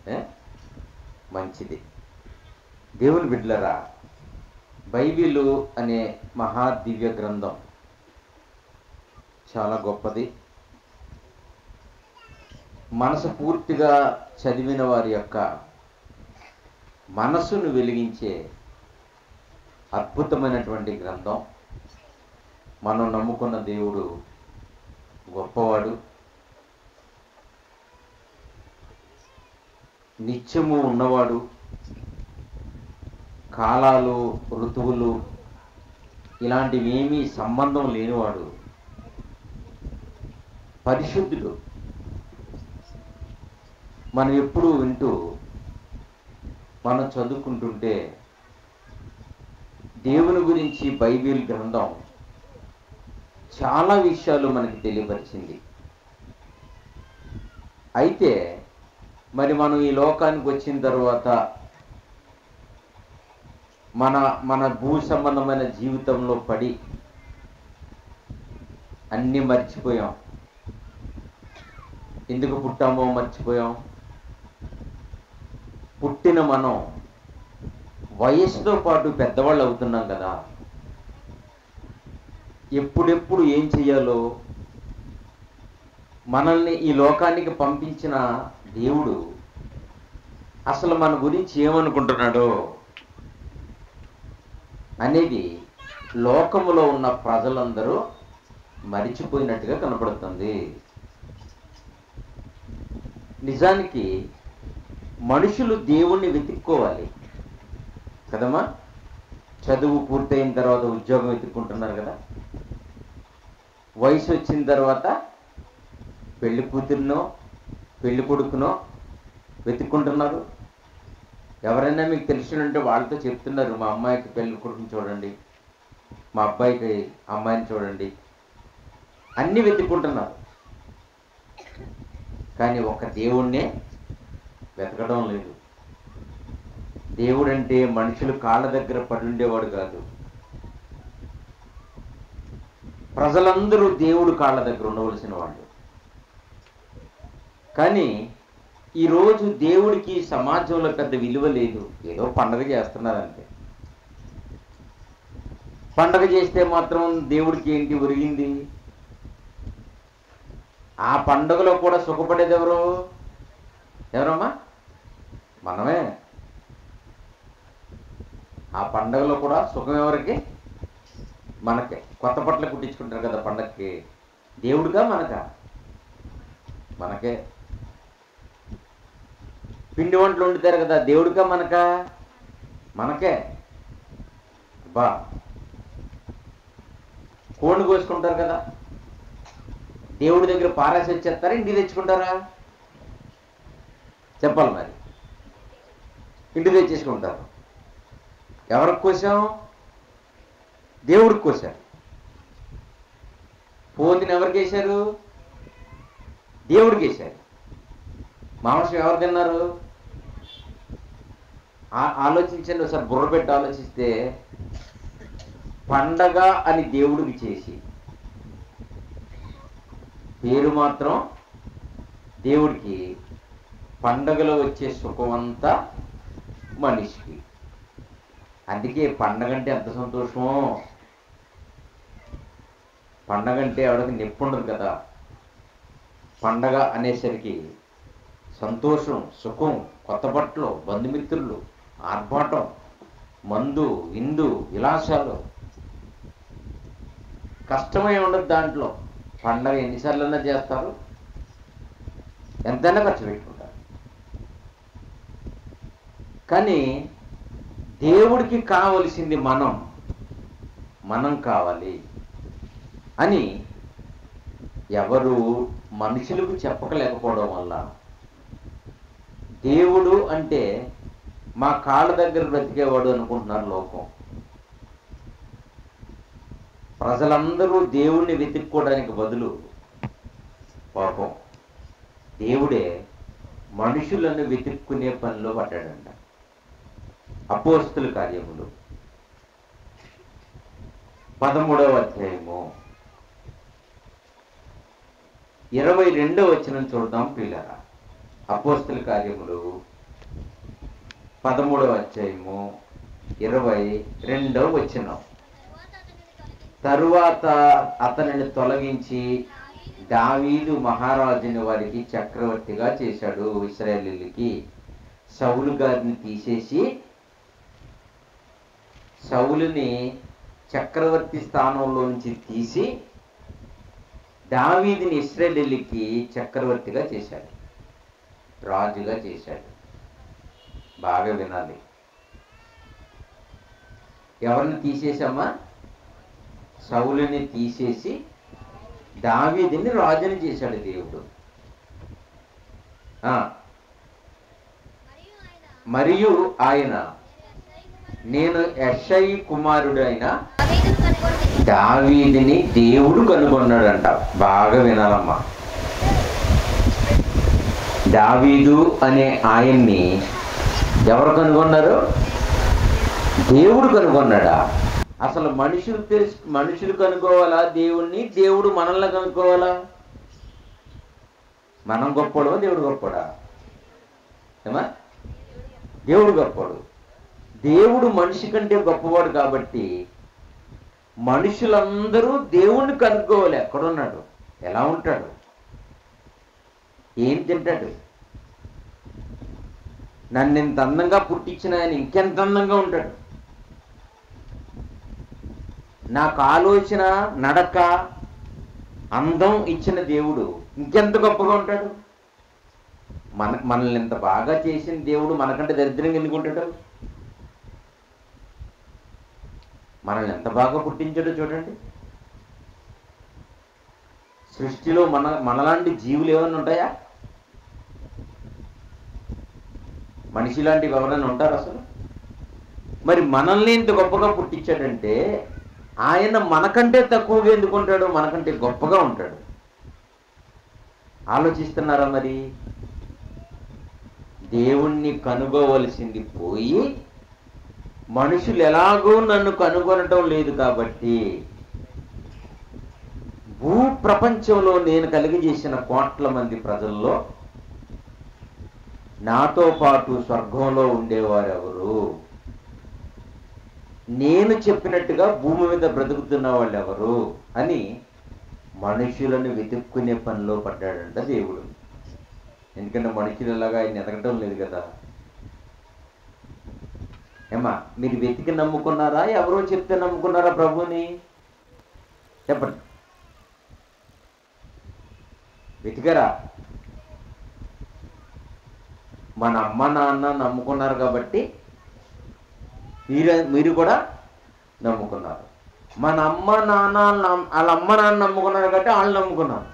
ఏ? మంచిది దేవుని బిడ్డలరా బైబిలు అనే మహా దివ్య గ్రంథం చాలా గొప్పది మనసు పూర్తిగా చదివిన వారి యొక్క మనసును వెలిగించే అద్భుతమైనటువంటి గ్రంథం మనం నమ్ముకున్న దేవుడు గొప్పవాడు నిత్యము ఉన్నవాడు కాలాలు ఋతువులు ఇలాంటివి ఏమీ సంబంధం లేనివాడు పరిశుద్ధుడు మనం ఎప్పుడు వింటూ మనం చదువుకుంటుంటే దేవుని గురించి బైబిల్ గ్రంథం చాలా విషయాలు మనకి తెలియపరిచింది అయితే మరి మనం ఈ లోకానికి వచ్చిన తర్వాత మన మన భూ సంబంధమైన జీవితంలో పడి అన్నీ మర్చిపోయాం ఎందుకు పుట్టామో మర్చిపోయాం పుట్టిన మనం వయసుతో పాటు పెద్దవాళ్ళు అవుతున్నాం కదా ఎప్పుడెప్పుడు ఏం చెయ్యాలో మనల్ని ఈ లోకానికి పంపించిన దేవుడు అసలు మన గురించి ఏమనుకుంటున్నాడో అనేది లోకములో ఉన్న ప్రజలందరూ మరిచిపోయినట్టుగా కనపడుతుంది నిజానికి మనుషులు దేవుణ్ణి వెతుక్కోవాలి కదమ్మా చదువు పూర్తయిన తర్వాత ఉద్యోగం వెతుక్కుంటున్నారు కదా వయసు వచ్చిన తర్వాత పెళ్లి కూతురునో పెళ్లి కొడుకునో వెతుక్కుంటున్నారు ఎవరైనా మీకు తెలిసినంటే వాళ్ళతో చెప్తున్నారు మా అమ్మాయికి పెళ్లి కొడుకుని చూడండి మా అబ్బాయికి అమ్మాయిని చూడండి అన్నీ వెతుక్కుంటున్నారు కానీ ఒక దేవుణ్ణే వెతకడం లేదు దేవుడంటే మనుషులు కాళ్ళ దగ్గర పడి ఉండేవాడు కాదు ప్రజలందరూ దేవుడు కాళ్ళ దగ్గర ఉండవలసిన వాళ్ళు కానీ ఈరోజు దేవుడికి సమాజంలో పెద్ద విలువ లేదు ఏదో పండగ చేస్తున్నారంతే పండగ చేస్తే మాత్రం దేవుడికి ఏంటి ఒరిగింది ఆ పండుగలో కూడా సుఖపడేది ఎవరు ఎవరమ్మా మనమే ఆ పండగలో కూడా సుఖం ఎవరికి మనకే కొత్త బట్టలు కుట్టించుకుంటారు కదా పండగకి దేవుడుగా మనకా మనకే పిండి వంటలు వండుతారు కదా దేవుడిగా మనకా మనకే బా కోడిని కోసుకుంటారు కదా దేవుడి దగ్గర పారాసి వచ్చేస్తారా ఇంటికి తెచ్చుకుంటారా చెప్పాలి మరి ఇంటికి తెచ్చేసుకుంటారు ఎవరికి కోసాం దేవుడికి కోసారు పోతిని ఎవరికి వేశారు దేవుడికి వేశారు మాంసం ఎవరు తిన్నారు ఆ- ఆలోచించండి ఒకసారి బుర్ర పెట్టి ఆలోచిస్తే పండగ అని దేవుడికి చేసి పేరు మాత్రం దేవుడికి పండగలో వచ్చే సుఖం అంతా మనిషికి అందుకే పండగ అంటే ఎంత సంతోషమో పండగ అంటే ఎవరికి నొప్పి ఉండదు కదా పండగ అనేసరికి సంతోషం సుఖం కొత్త బట్టలు బంధుమిత్రులు ఆర్భాటం మందు విందు విలాసాలు కష్టమై ఉండదు దాంట్లో పండగ ఎన్నిసార్లన్నా చేస్తారు ఎంతైనా ఖర్చు పెట్టుకుంటారు కానీ దేవుడికి కావలసింది మనం మనం కావాలి అని ఎవరు మనుషులకు చెప్పకలేకపోవడం వల్ల దేవుడు అంటే మా కాళ్ళ దగ్గర బ్రతికేవాడు అనుకుంటున్నారు లోకం ప్రజలందరూ దేవుణ్ణి వెతుక్కోవడానికి బదులు పాపం దేవుడే మనుషులను వెతుక్కునే పనిలో పడ్డాడంట అపోస్తుల కార్యములు పదమూడవ అధ్యాయము ఇరవై రెండవ వచనం చూద్దాం పిల్లరా అపోస్తుల కార్యములు పదమూడవ అధ్యాయము ఇరవై రెండవ వచ్చిన తరువాత అతనిని తొలగించి దావీదు మహారాజుని వారికి చక్రవర్తిగా చేశాడు ఇస్రాయేలీలకి సౌలు గారిని తీసేసి సౌలుని చక్రవర్తి స్థానంలో నుంచి తీసి దావీదిని ఇస్రాయేలీలకి చక్రవర్తిగా చేశాడు రాజుగా చేశాడు బాగా వినాలి ఎవరిని తీసేసామా సౌలుని తీసేసి దావీదిని రాజుని చేశాడు దేవుడు ఆ, మరియు ఆయన నేను యషై కుమారుడు అయిన దావీదిని దేవుడు కనుగొన్నాడంట బాగా వినాలమ్మా దావీదు అనే ఆయన్ని ఎవరు కనుగొన్నారు దేవుడు కనుగొన్నాడా అసలు మనుషులు తెలుసు మనుషులు కనుక్కోవాలా దేవుణ్ణి దేవుడు మనల్ని కనుక్కోవాలా మనం గొప్పడో దేవుడు గొప్పడా ఏమా దేవుడు గొప్పడు దేవుడు మనిషి కంటే గొప్పవాడు కాబట్టి మనుషులందరూ దేవుణ్ణి కనుక్కోవాలి ఎక్కడున్నాడు ఎలా ఉంటాడు ఏం తింటాడు నన్ను ఇంత అందంగా పుట్టించిన ఆయన ఇంకెంత అందంగా ఉంటాడు నాకు ఆలోచన నడక అందం ఇచ్చిన దేవుడు ఇంకెంత గొప్పగా ఉంటాడు మన మనల్ని ఇంత బాగా చేసిన దేవుడు మనకంటే దరిద్రంగా ఎందుకు ఉంటాడు మనల్ని ఎంత బాగా పుట్టించాడో చూడండి సృష్టిలో మన మనలాంటి జీవులు ఏమైనా ఉంటాయా మనిషి లాంటివి ఎవరైనా ఉంటారు అసలు మరి మనల్ని ఇంత గొప్పగా పుట్టించాడంటే ఆయన మనకంటే తక్కువగా ఎందుకు ఉంటాడు మనకంటే గొప్పగా ఉంటాడు ఆలోచిస్తున్నారా మరి దేవుణ్ణి కనుగోవలసింది పోయి మనుషులు ఎలాగో నన్ను కనుగొనటం లేదు కాబట్టి భూ ప్రపంచంలో నేను కలిగజేసిన కోట్ల మంది ప్రజల్లో నాతో పాటు స్వర్గంలో ఉండేవారు ఎవరు నేను చెప్పినట్టుగా భూమి మీద బ్రతుకుతున్న వాళ్ళు ఎవరు అని మనుషులను వెతుక్కునే పనిలో పడ్డాడంట దేవుడు ఎందుకంటే మనుషులలాగా ఆయన ఎదగటం లేదు కదా ఏమా మీరు వెతికి నమ్ముకున్నారా ఎవరో చెప్తే నమ్ముకున్నారా ప్రభుని చెప్పండి వెతికారా మన అమ్మ నాన్న నమ్ముకున్నారు కాబట్టి మీరు మీరు కూడా నమ్ముకున్నారు మన అమ్మ నాన్న నమ్- వాళ్ళ అమ్మ నాన్న నమ్ముకున్నారు కాబట్టి వాళ్ళు నమ్ముకున్నారు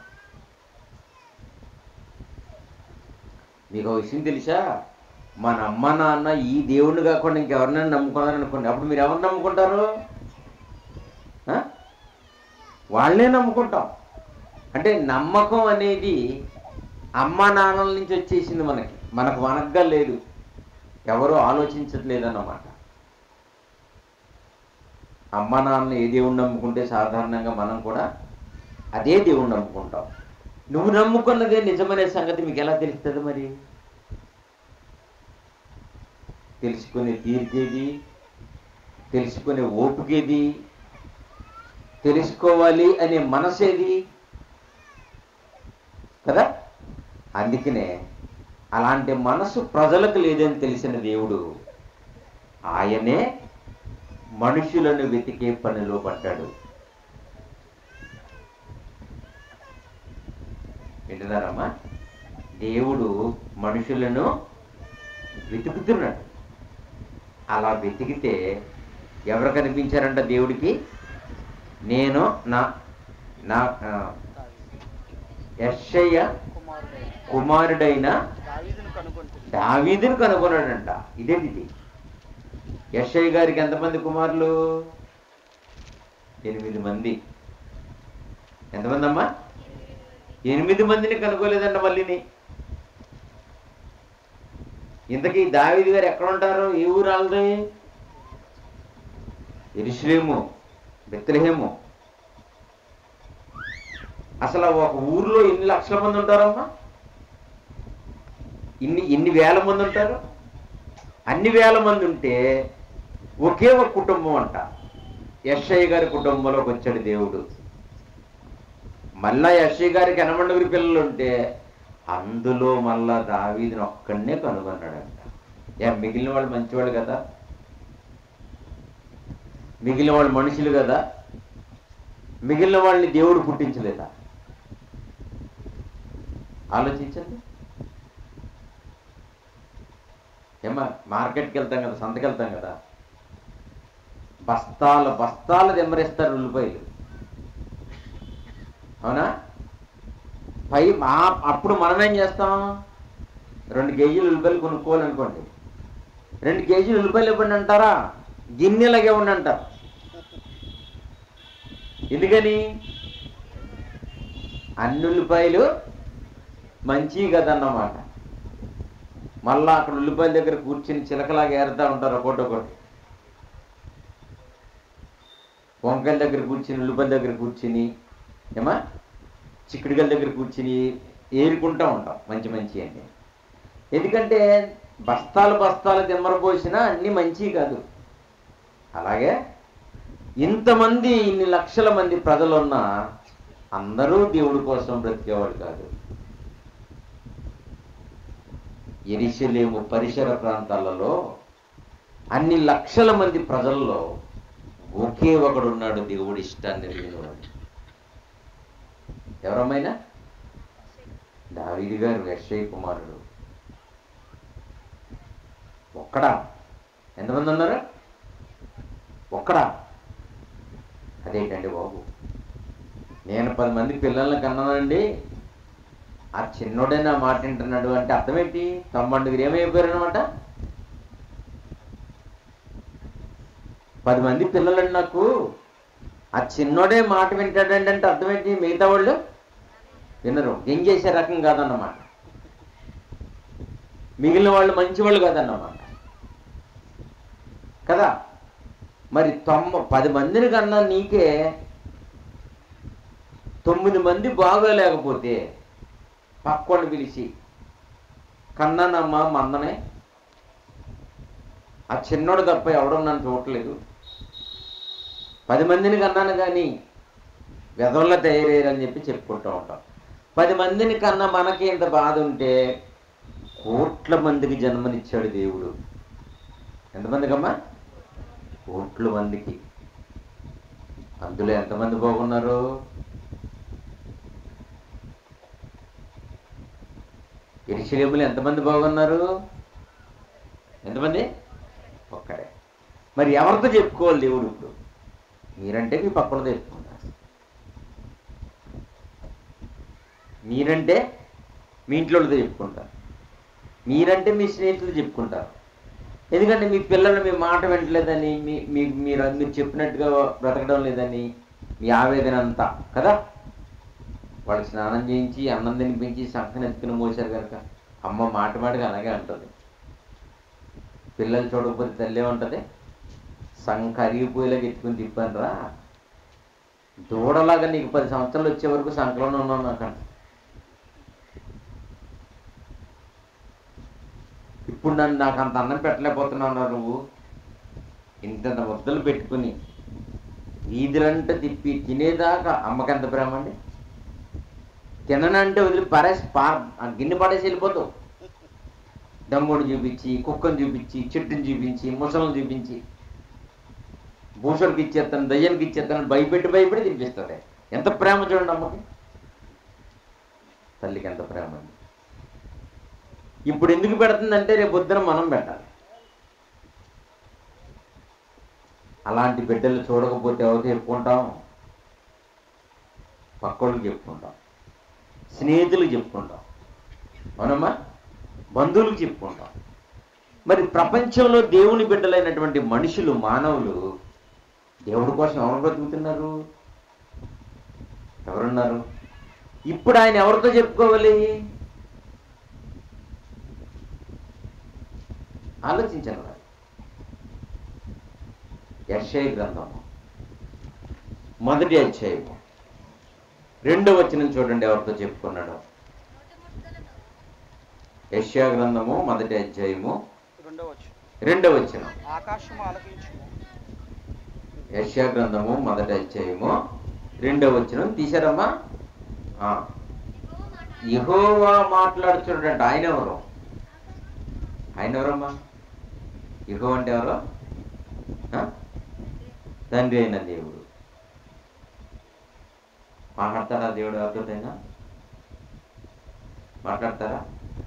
మీకు ఒక విషయం తెలుసా మన అమ్మ నాన్న ఈ దేవుణ్ణి కాకుండా ఇంకెవరినైనా నమ్ముకున్నారు అనుకోండి అప్పుడు మీరు ఎవరిని నమ్ముకుంటారు ఆ? వాళ్ళనే నమ్ముకుంటాం అంటే నమ్మకం అనేది అమ్మ నాన్నల నుంచి వచ్చేసింది మనకి మనకు మనగ్గా లేదు ఎవరు ఆలోచించట్లేదు అన్నమాట అమ్మ నాన్న ఏ దేవుణ్ణి నమ్ముకుంటే సాధారణంగా మనం కూడా అదే దేవుణ్ణి నమ్ముకుంటాం నువ్వు నమ్ముకున్నదే నిజమనే సంగతి మీకు ఎలా తెలుస్తుంది మరి తెలుసుకునే తీర్చేది తెలుసుకునే ఓపికేది తెలుసుకోవాలి అనే మనసేది కదా అందుకనే అలాంటి మనసు ప్రజలకు లేదని తెలిసిన దేవుడు ఆయనే మనుషులను వెతికే పనిలో పడ్డాడు వింటున్నారమ్మా దేవుడు మనుషులను వెతుకుతున్నాడు అలా వెతికితే ఎవరు కనిపించారంట దేవుడికి నేను నా నా ఆ, యెషయ కుమారుడైన కుమారుడైన దావీదును కనుగొంటుంది దావీదుని కనుగొన్నాడంట ఇదేంటి ఇది యశ్ఐ గారికి ఎంతమంది కుమారులు ఎనిమిది మంది ఎంతమంది అమ్మా ఎనిమిది మందిని కనుక్కోలేదంట మళ్ళీని ఇంతకీ దావీదు గారు ఎక్కడ ఉంటారు ఏ ఊరు వాళ్ళది ఎరుషులేము బెత్లహేము అసలు ఒక ఊర్లో ఎన్ని లక్షల మంది ఉంటారమ్మా ఇన్ని ఎన్ని వేల మంది ఉంటారు అన్ని వేల మంది ఉంటే ఒకే ఒక కుటుంబం అంట యశ్ఐ గారి కుటుంబంలోకి వచ్చాడు దేవుడు మళ్ళా యశ్ఐ గారికి ఎనమండుగురి పిల్లలు ఉంటే అందులో మళ్ళా దావీదిని ఒక్కడనే కనుగొన్నాడంట ఏ మిగిలిన వాళ్ళు మంచివాళ్ళు కదా మిగిలిన వాళ్ళు మనుషులు కదా మిగిలిన వాళ్ళని దేవుడు పుట్టించలేదా ఆలోచించండి ఏమా మార్కెట్కి వెళ్తాం కదా సంతకి వెళ్తాం కదా బస్తాల బస్తాలు దెమ్మరిస్తారు ఉల్లిపాయలు అవునా పై మా అప్పుడు మనం ఏం చేస్తాం రెండు కేజీలు ఉల్లిపాయలు కొనుక్కోవాలనుకోండి రెండు కేజీలు ఉల్లిపాయలు ఇవ్వండి అంటారా గిన్నెలాగే ఇవ్వండి అంటారు ఎందుకని అన్ని ఉల్లిపాయలు మంచివి కదన్నమాట మళ్ళా అక్కడ ఉల్లిపాయల దగ్గర కూర్చుని చిలకలాగా ఏరుతా ఉంటారు ఒకటి ఒకటి వంకాయల దగ్గర కూర్చుని ఉల్లిపాయల దగ్గర కూర్చుని ఏమా చిక్కుడుకాయల దగ్గర కూర్చుని ఏరుకుంటా ఉంటాం మంచి మంచి అని ఎందుకంటే బస్తాలు బస్తాలు దిమ్మరపోసినా అన్నీ మంచివి కాదు అలాగే ఇంతమంది ఇన్ని లక్షల మంది ప్రజలున్నా అందరూ దేవుడి కోసం బ్రతికేవాడు కాదు ఎరిశలేము పరిసర ప్రాంతాలలో అన్ని లక్షల మంది ప్రజల్లో ఒకే ఒకడున్నాడు దేవుడి ఇష్టాన్ని ఎరిగినవాడు ఎవరమ్మైనా దావీది గారు యశ్వయ్య కుమారుడు ఒక్కడా ఎంతమంది ఉన్నారు ఒక్కడా అదేంటండి బాబు నేను పది మంది పిల్లల్ని కన్నానండి ఆ చిన్నోడే నా మాట వింటున్నాడు అంటే అర్థం ఏంటి తమ్మండుగురు ఏమైపోయారు అనమాట పది మంది పిల్లలండి నాకు ఆ చిన్నోడే మాట వింటాడండి అంటే అర్థం ఏంటి మిగతా వాళ్ళు వినరు ఏం చేసే రకం కాదన్నమాట మిగిలిన వాళ్ళు మంచి వాళ్ళు కాదన్నమాట కదా మరి తొమ్మ పది మందిని కన్నా నీకే తొమ్మిది మంది బాగోలేకపోతే పక్కోని పిలిచి కన్నానమ్మా మందనే ఆ చిన్నోడు తప్ప ఎవడో నన్ను చూడట్లేదు పది మందిని కన్నాను కానీ వెదవల్ల తయారయ్యారని చెప్పి చెప్పుకుంటూ ఉంటాం పది మందిని కన్నా మనకి ఇంత బాధ ఉంటే కోట్ల మందికి జన్మనిచ్చాడు దేవుడు ఎంతమందికమ్మా కోట్ల మందికి అందులో ఎంతమంది బాగున్నారు ఎరిశిలేములు ఎంతమంది బాగున్నారు ఎంతమంది ఒక్కడే మరి ఎవరితో చెప్పుకోవాలి దేవుడు ఇప్పుడు మీరంటే మీ పక్కనతో చెప్పుకుంటారు మీరంటే మీ ఇంట్లోతో చెప్పుకుంటారు మీరంటే మీ స్నేహితులు చెప్పుకుంటారు ఎందుకంటే మీ పిల్లలు మీ మాట వింటలేదని మీ మీ మీరు మీరు చెప్పినట్టుగా బ్రతకడం లేదని మీ ఆవేదన అంతా కదా వాళ్ళు స్నానం చేయించి అన్నం తినిపించి సంకన ఎత్తుకుని మోసారు కనుక అమ్మ మాట మాటగా అలాగే అంటుంది పిల్లలు చూడకపోతే తల్లి ఉంటుంది సంఖ అరిగిపోయేలాగా ఎత్తుకుని తిప్పాను రా దూడలాగా నీకు పది సంవత్సరాలు వచ్చే వరకు సంకలోనే ఉన్నావు నాకంట ఇప్పుడు నన్ను నాకు అంత అన్నం పెట్టలేకపోతున్నావు రా నువ్వు ఇంతంత ముద్దలు పెట్టుకుని వీధులంటే తిప్పి తినేదాకా అమ్మకి ఎంత ప్రేమ అండి తిననంటే వదిలి పరేసి పా ఆ గిన్నె పడేసి వెళ్ళిపోతావు దమ్ముడు చూపించి కుక్కను చూపించి చెట్టుని చూపించి ముసలను చూపించి భూషణకి ఇచ్చేస్తాను దయ్యానికి ఇచ్చేస్తాను భయపెట్టి భయపెట్టి తినిపిస్తుంది ఎంత ప్రేమ చూడండి అమ్మకి తల్లికి ఎంత ప్రేమ అండి ఇప్పుడు ఎందుకు పెడుతుందంటే రేపు పొద్దున మనం పెట్టాలి అలాంటి బిడ్డలు చూడకపోతే ఎవరు చెప్పుకుంటాం పక్కోళ్ళకి చెప్పుకుంటాం స్నేహితులకు చెప్పుకుంటాం అవునమ్మా బంధువులకు చెప్పుకుంటాం మరి ప్రపంచంలో దేవుని బిడ్డలైనటువంటి మనుషులు మానవులు దేవుడి కోసం ఎవరు బ్రతుకుతున్నారు ఎవరున్నారు ఇప్పుడు ఆయన ఎవరితో చెప్పుకోవాలి ఆలోచించండి మరి యర్షయ గ్రంథము మొదటి అధ్యాయము రెండో వచనం చూడండి ఎవరితో చెప్పుకున్నాడు యశ్యా గ్రంథము మొదటి అధ్యాయము రెండో వచ్చు రెండవ వచ్చిన ఆకాశం ఆలకించుము యశ్యా గ్రంథము మొదటి అధ్యాయము రెండవ వచ్చిన తీశారమ్మా ఆ. యెహోవా మాట్లాడుచున్నాడంట ఆయన ఎవరు ఆయన ఎవరమ్మా యెహోవా అంటే ఎవరు ఆ? తండ్రి అయిన దేవుడు మాట్లాడతారా దేవుడు అద్భుతంగా మాట్లాడతారా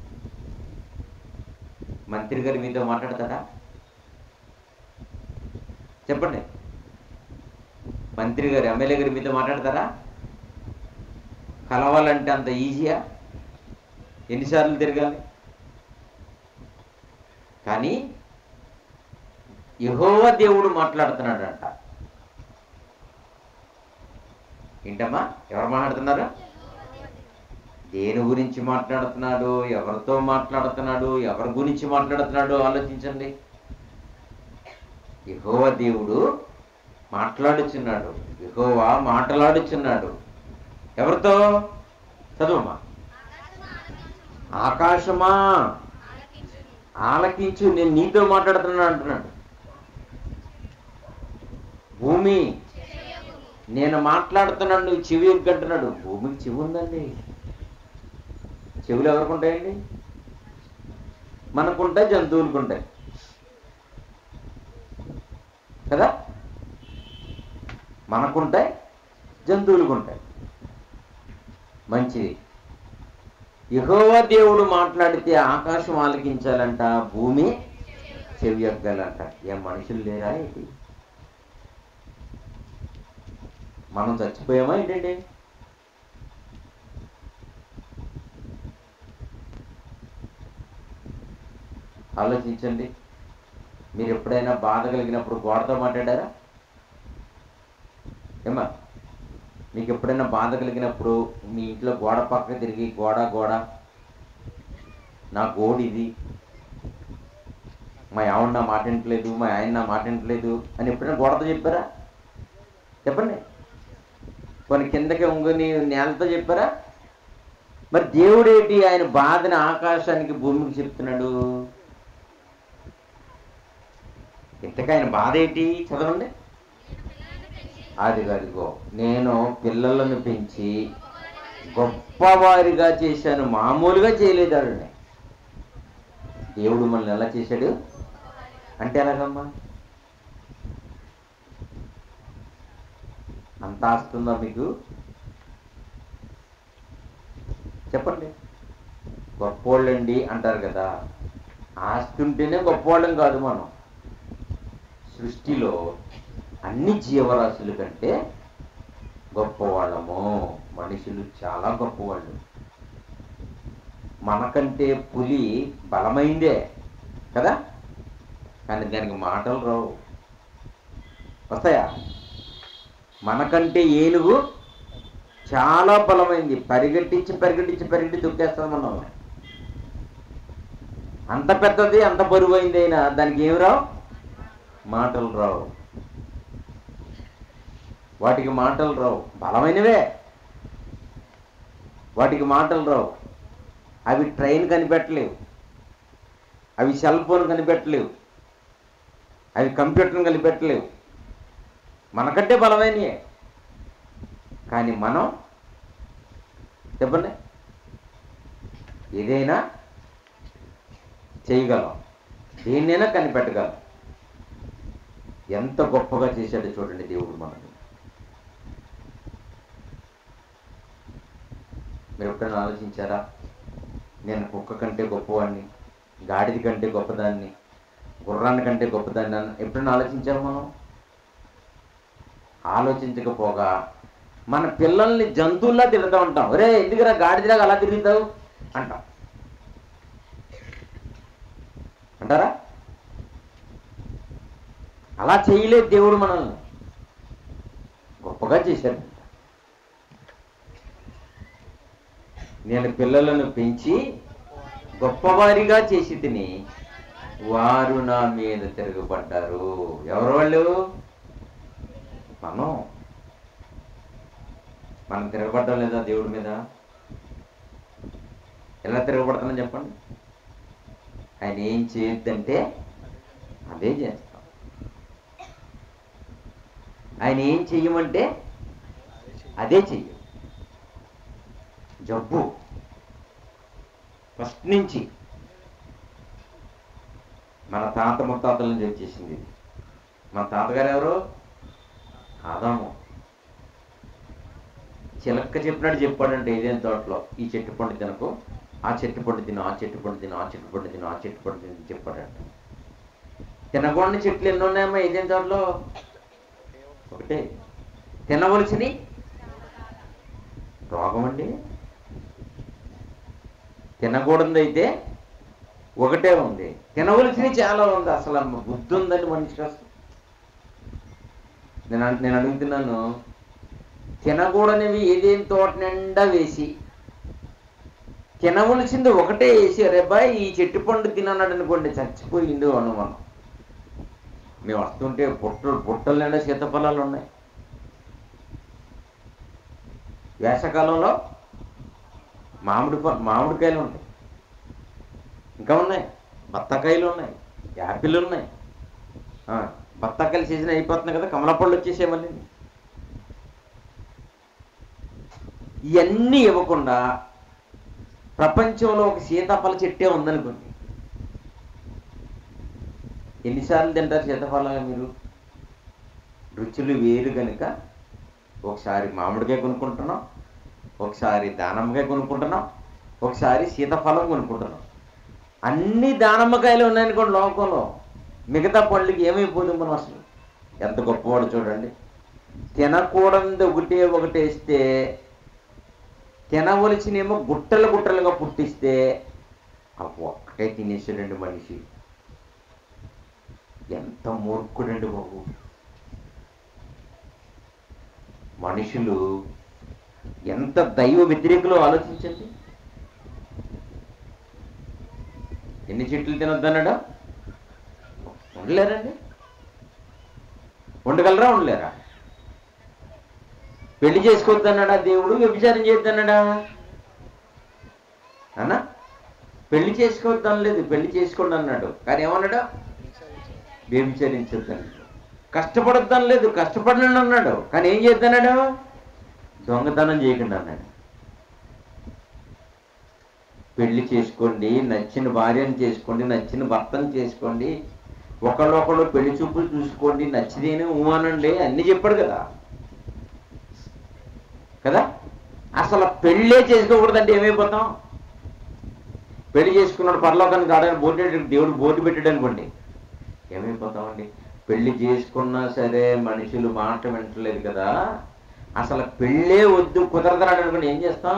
మంత్రి గారు మీతో మాట్లాడతారా చెప్పండి మంత్రి గారు ఎమ్మెల్యే గారు మీతో మాట్లాడతారా కలవాలంటే అంత ఈజీయా ఎన్నిసార్లు తిరగాలి కానీ యహోవ దేవుడు మాట్లాడుతున్నాడంట ఏంటమ్మా ఎవరు మాట్లాడుతున్నారు దేని గురించి మాట్లాడుతున్నాడు ఎవరితో మాట్లాడుతున్నాడు ఎవరి గురించి మాట్లాడుతున్నాడు ఆలోచించండి యహోవ దేవుడు మాట్లాడుచున్నాడు యహోవా మాట్లాడుచున్నాడు ఎవరితో చదువమ్మా ఆకాశమా ఆలకించు నేను నీతో మాట్లాడుతున్నాను అంటున్నాడు భూమి నేను మాట్లాడుతున్నాను నువ్వు చెవి ఎగ్గంటున్నాడు భూమికి చెవి ఉందండి చెవులు ఎవరికి ఉంటాయండి మనకుంటాయి జంతువులకు ఉంటాయి కదా మనకుంటాయి జంతువులకు ఉంటాయి మంచిది యహోవా దేవుడు మాట్లాడితే ఆకాశం ఆలకించాలంట భూమి చెవి ఎగ్గాలంట ఏం మనుషులు లేరా ఏంటి మనం చచ్చిపోయామా ఏంటండి ఆలోచించండి మీరు ఎప్పుడైనా బాధ కలిగినప్పుడు గోడతో మాట్లాడారా ఏమా మీకు ఎప్పుడైనా బాధ కలిగినప్పుడు మీ ఇంట్లో గోడ పక్క తిరిగి గోడ గోడ నా గోడు ఇది మా ఆవిడ నా మాట వింటలేదు మా ఆయన నా మాట వింటలేదు అని ఎప్పుడైనా గోడతో చెప్పారా చెప్పండి కొన్ని కిందకి ఉంగుని నేలతో చెప్పారా మరి దేవుడేటి ఆయన బాధని ఆకాశానికి భూమికి చెప్తున్నాడు ఇంతకు ఆయన బాధ ఏంటి చదవండి అది అదిగో నేను పిల్లలను పెంచి గొప్పవారిగా చేశాను మామూలుగా చేయలేదు ఆవిడని దేవుడు మనల్ని ఎలా చేశాడు అంటే ఎలాగమ్మా అంత ఆస్తుందా మీకు చెప్పండి గొప్పోళ్ళండి అంటారు కదా ఆస్తి ఉంటేనే గొప్పవాళ్ళం కాదు మనం సృష్టిలో అన్ని జీవరాశుల కంటే గొప్పవాళ్ళము మనుషులు చాలా గొప్పవాళ్ళు మనకంటే పులి బలమైందే కదా కానీ దానికి మాటలు రావు వస్తాయా మనకంటే ఏనుగు చాలా బలమైంది పరిగెట్టించి పరిగెట్టించి పరిగెట్టి దొక్కేస్తుంది మనం అంత పెద్దది అంత బరువైంది అయినా దానికి ఏమి రావు మాటలు రావు వాటికి మాటలు రావు బలమైనవే వాటికి మాటలు రావు అవి ట్రైన్ కనిపెట్టలేవు అవి సెల్ ఫోన్ కనిపెట్టలేవు అవి కంప్యూటర్ని కనిపెట్టలేవు మనకంటే బలమైనయే కానీ మనం చెప్పండి ఏదైనా చేయగలం దేన్నైనా కనిపెట్టగలం ఎంత గొప్పగా చేశాడో చూడండి దేవుడు మనల్ని మీరు ఎప్పుడైనా ఆలోచించారా నేను కుక్క కంటే గొప్పవాడిని గాడిద కంటే గొప్పదాన్ని గుర్రాన్ని కంటే గొప్పదాన్ని అని ఎప్పుడైనా ఆలోచించారా మనం ఆలోచించకపోగా మన పిల్లల్ని జంతువుల్లా తిరుగుతూ ఉంటాం ఒరే ఎందుకురా గాడిదలాగా అలా తిరుగుతావు అంటాం అంటారా అలా చేయలేదు దేవుడు మనల్ని గొప్పగా చేశాడు నేను పిల్లలను పెంచి గొప్పవారిగా చేసి తిని వారు నా మీద తిరగబడ్డారు ఎవరు వాళ్ళు మనం మనం తిరగబడ్డం లేదా దేవుడి మీద ఎలా తిరగబడుతున్నాం చెప్పండి ఆయన ఏం చేయొద్దంటే అదే చేస్తాం ఆయన ఏం చెయ్యమంటే అదే చెయ్యం జబ్బు ఫస్ట్ నుంచి మన తాత ముత్తాతల నుంచి వచ్చేసింది ఇది మన తాతగారు ఎవరు ఆదాము చిలక్క చెప్పినట్టు చెప్పాడంటే ఏదేం తోటలో ఈ చెట్టు పండు తినకు ఆ చెట్టు పండు తిను ఆ చెట్టు పండు తిను ఆ చెట్టు పండు తిను ఆ చెట్టు పండు తిను చెప్పాడంట తినకూడని చెట్లు ఎన్ని ఉన్నాయమ్మా ఏదేం తోటలో ఒకటే తినవలసినవి రోగం అండి తినకూడదు అయితే ఒకటే ఉంది తినవలసినవి చాలా ఉంది అసలు అమ్మ బుద్ధి ఉందండి మనిషికి అసలు నేను అన్- నేను అడుగుతున్నాను తినకూడనివి ఏదేం తోట నిండా వేసి తినవలసింది ఒకటే వేసి అరే బాయ్ ఈ చెట్టు పండు తినన్నాడు అనుకోండి చచ్చిపోయిండు అను మనం మేము వస్తుంటే బుట్టలు బుట్టలు నిండా సీతఫలాలు ఉన్నాయి వేసవకాలంలో మామిడి ప- మామిడికాయలు ఉంటాయి ఇంకా ఉన్నాయి బత్తాకాయలు ఉన్నాయి యాపిల్ ఉన్నాయి ఆ, బత్తాకాయలు సీజన్ అయిపోతుంది కదా కమలపళ్ళు వచ్చేసే మళ్ళీ ఇవన్నీ ఇవ్వకుండా ప్రపంచంలో ఒక సీతాఫల చెట్టే ఉందనుకోండి ఎన్నిసార్లు తింటారు సీతాఫలాలు మీరు రుచులు వేరు కనుక ఒకసారి మామిడికాయ కొనుక్కుంటున్నాం ఒకసారి దానిమ్మకాయ కొనుక్కుంటున్నాం ఒకసారి సీతాఫలం కొనుక్కుంటున్నాం అన్ని దానిమ్మకాయలు ఉన్నాయనుకోండి లోకంలో మిగతా పళ్ళకి ఏమైపోతుంది మనం అసలు ఎంత గొప్పవాడు చూడండి తినకూడదు ఒకటే ఒకటి వేస్తే తినవలసినేమో గుట్టలు గుట్టలుగా పుట్టిస్తే ఆ ఒక్కటే తినేసాడండి మనిషి ఎంత మూర్ఖుడండి బాబు మనుషులు ఎంత దైవ వ్యతిరేకులో ఆలోచించండి ఎన్ని చెట్లు తినొద్దన్నాడా ఉండలేరండి ఉండగలరా ఉండలేరా పెళ్లి చేసుకోవద్దన్నాడా దేవుడు వ్యభిచారం చేయొద్దన్నాడా అన్నా పెళ్లి చేసుకోవద్దు అనలేదు పెళ్లి చేసుకోండి అన్నాడు కానీ ఏమన్నాడు వ్యభిచరించొద్దన్నాడు కష్టపడొద్దని లేదు కష్టపడనండి అన్నాడు కానీ ఏం చేద్దన్నాడు దొంగతనం చేయకుండా అన్నాడు పెళ్లి చేసుకోండి నచ్చిన భార్యను చేసుకోండి నచ్చిన భర్తను చేసుకోండి ఒకళ్ళొకళ్ళు పెళ్లి చూపులు చూసుకోండి నచ్చిదేనే ఊమానండి అన్ని చెప్పాడు కదా కదా అసలు పెళ్ళే చేసుకోకూడదంటే ఏమైపోతాం పెళ్లి చేసుకున్నాడు పరలోకానికి రావడానికి బోర్డు దేవుడు బోర్డు పెట్టాడు అనుకోండి ఏమైపోతామండి పెళ్లి చేసుకున్నా సరే మనుషులు మాట వింటలేదు కదా అసలు పెళ్ళే వద్దు కుదరదరాడు అనుకోండి ఏం చేస్తాం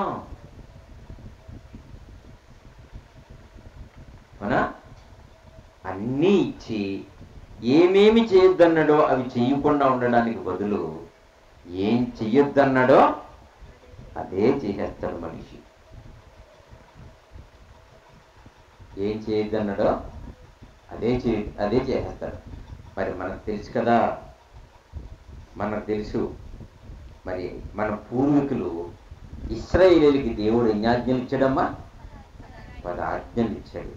అవునా అన్నీ ఇచ్చి ఏమేమి చేయొద్దన్నాడో అవి చేయకుండా ఉండడానికి బదులు ఏం చెయ్యొద్దన్నాడో అదే చేసేస్తాడు మనిషి ఏం చేయొద్దన్నాడో అదే చే అదే చేసేస్తాడు మరి మనకు తెలుసు కదా మనకు తెలుసు మరి మన పూర్వీకులు ఇస్రాయేలీలకి దేవుడు ఎన్ని ఆజ్ఞలు ఇచ్చాడమ్మా పది ఆజ్ఞలు ఇచ్చాడు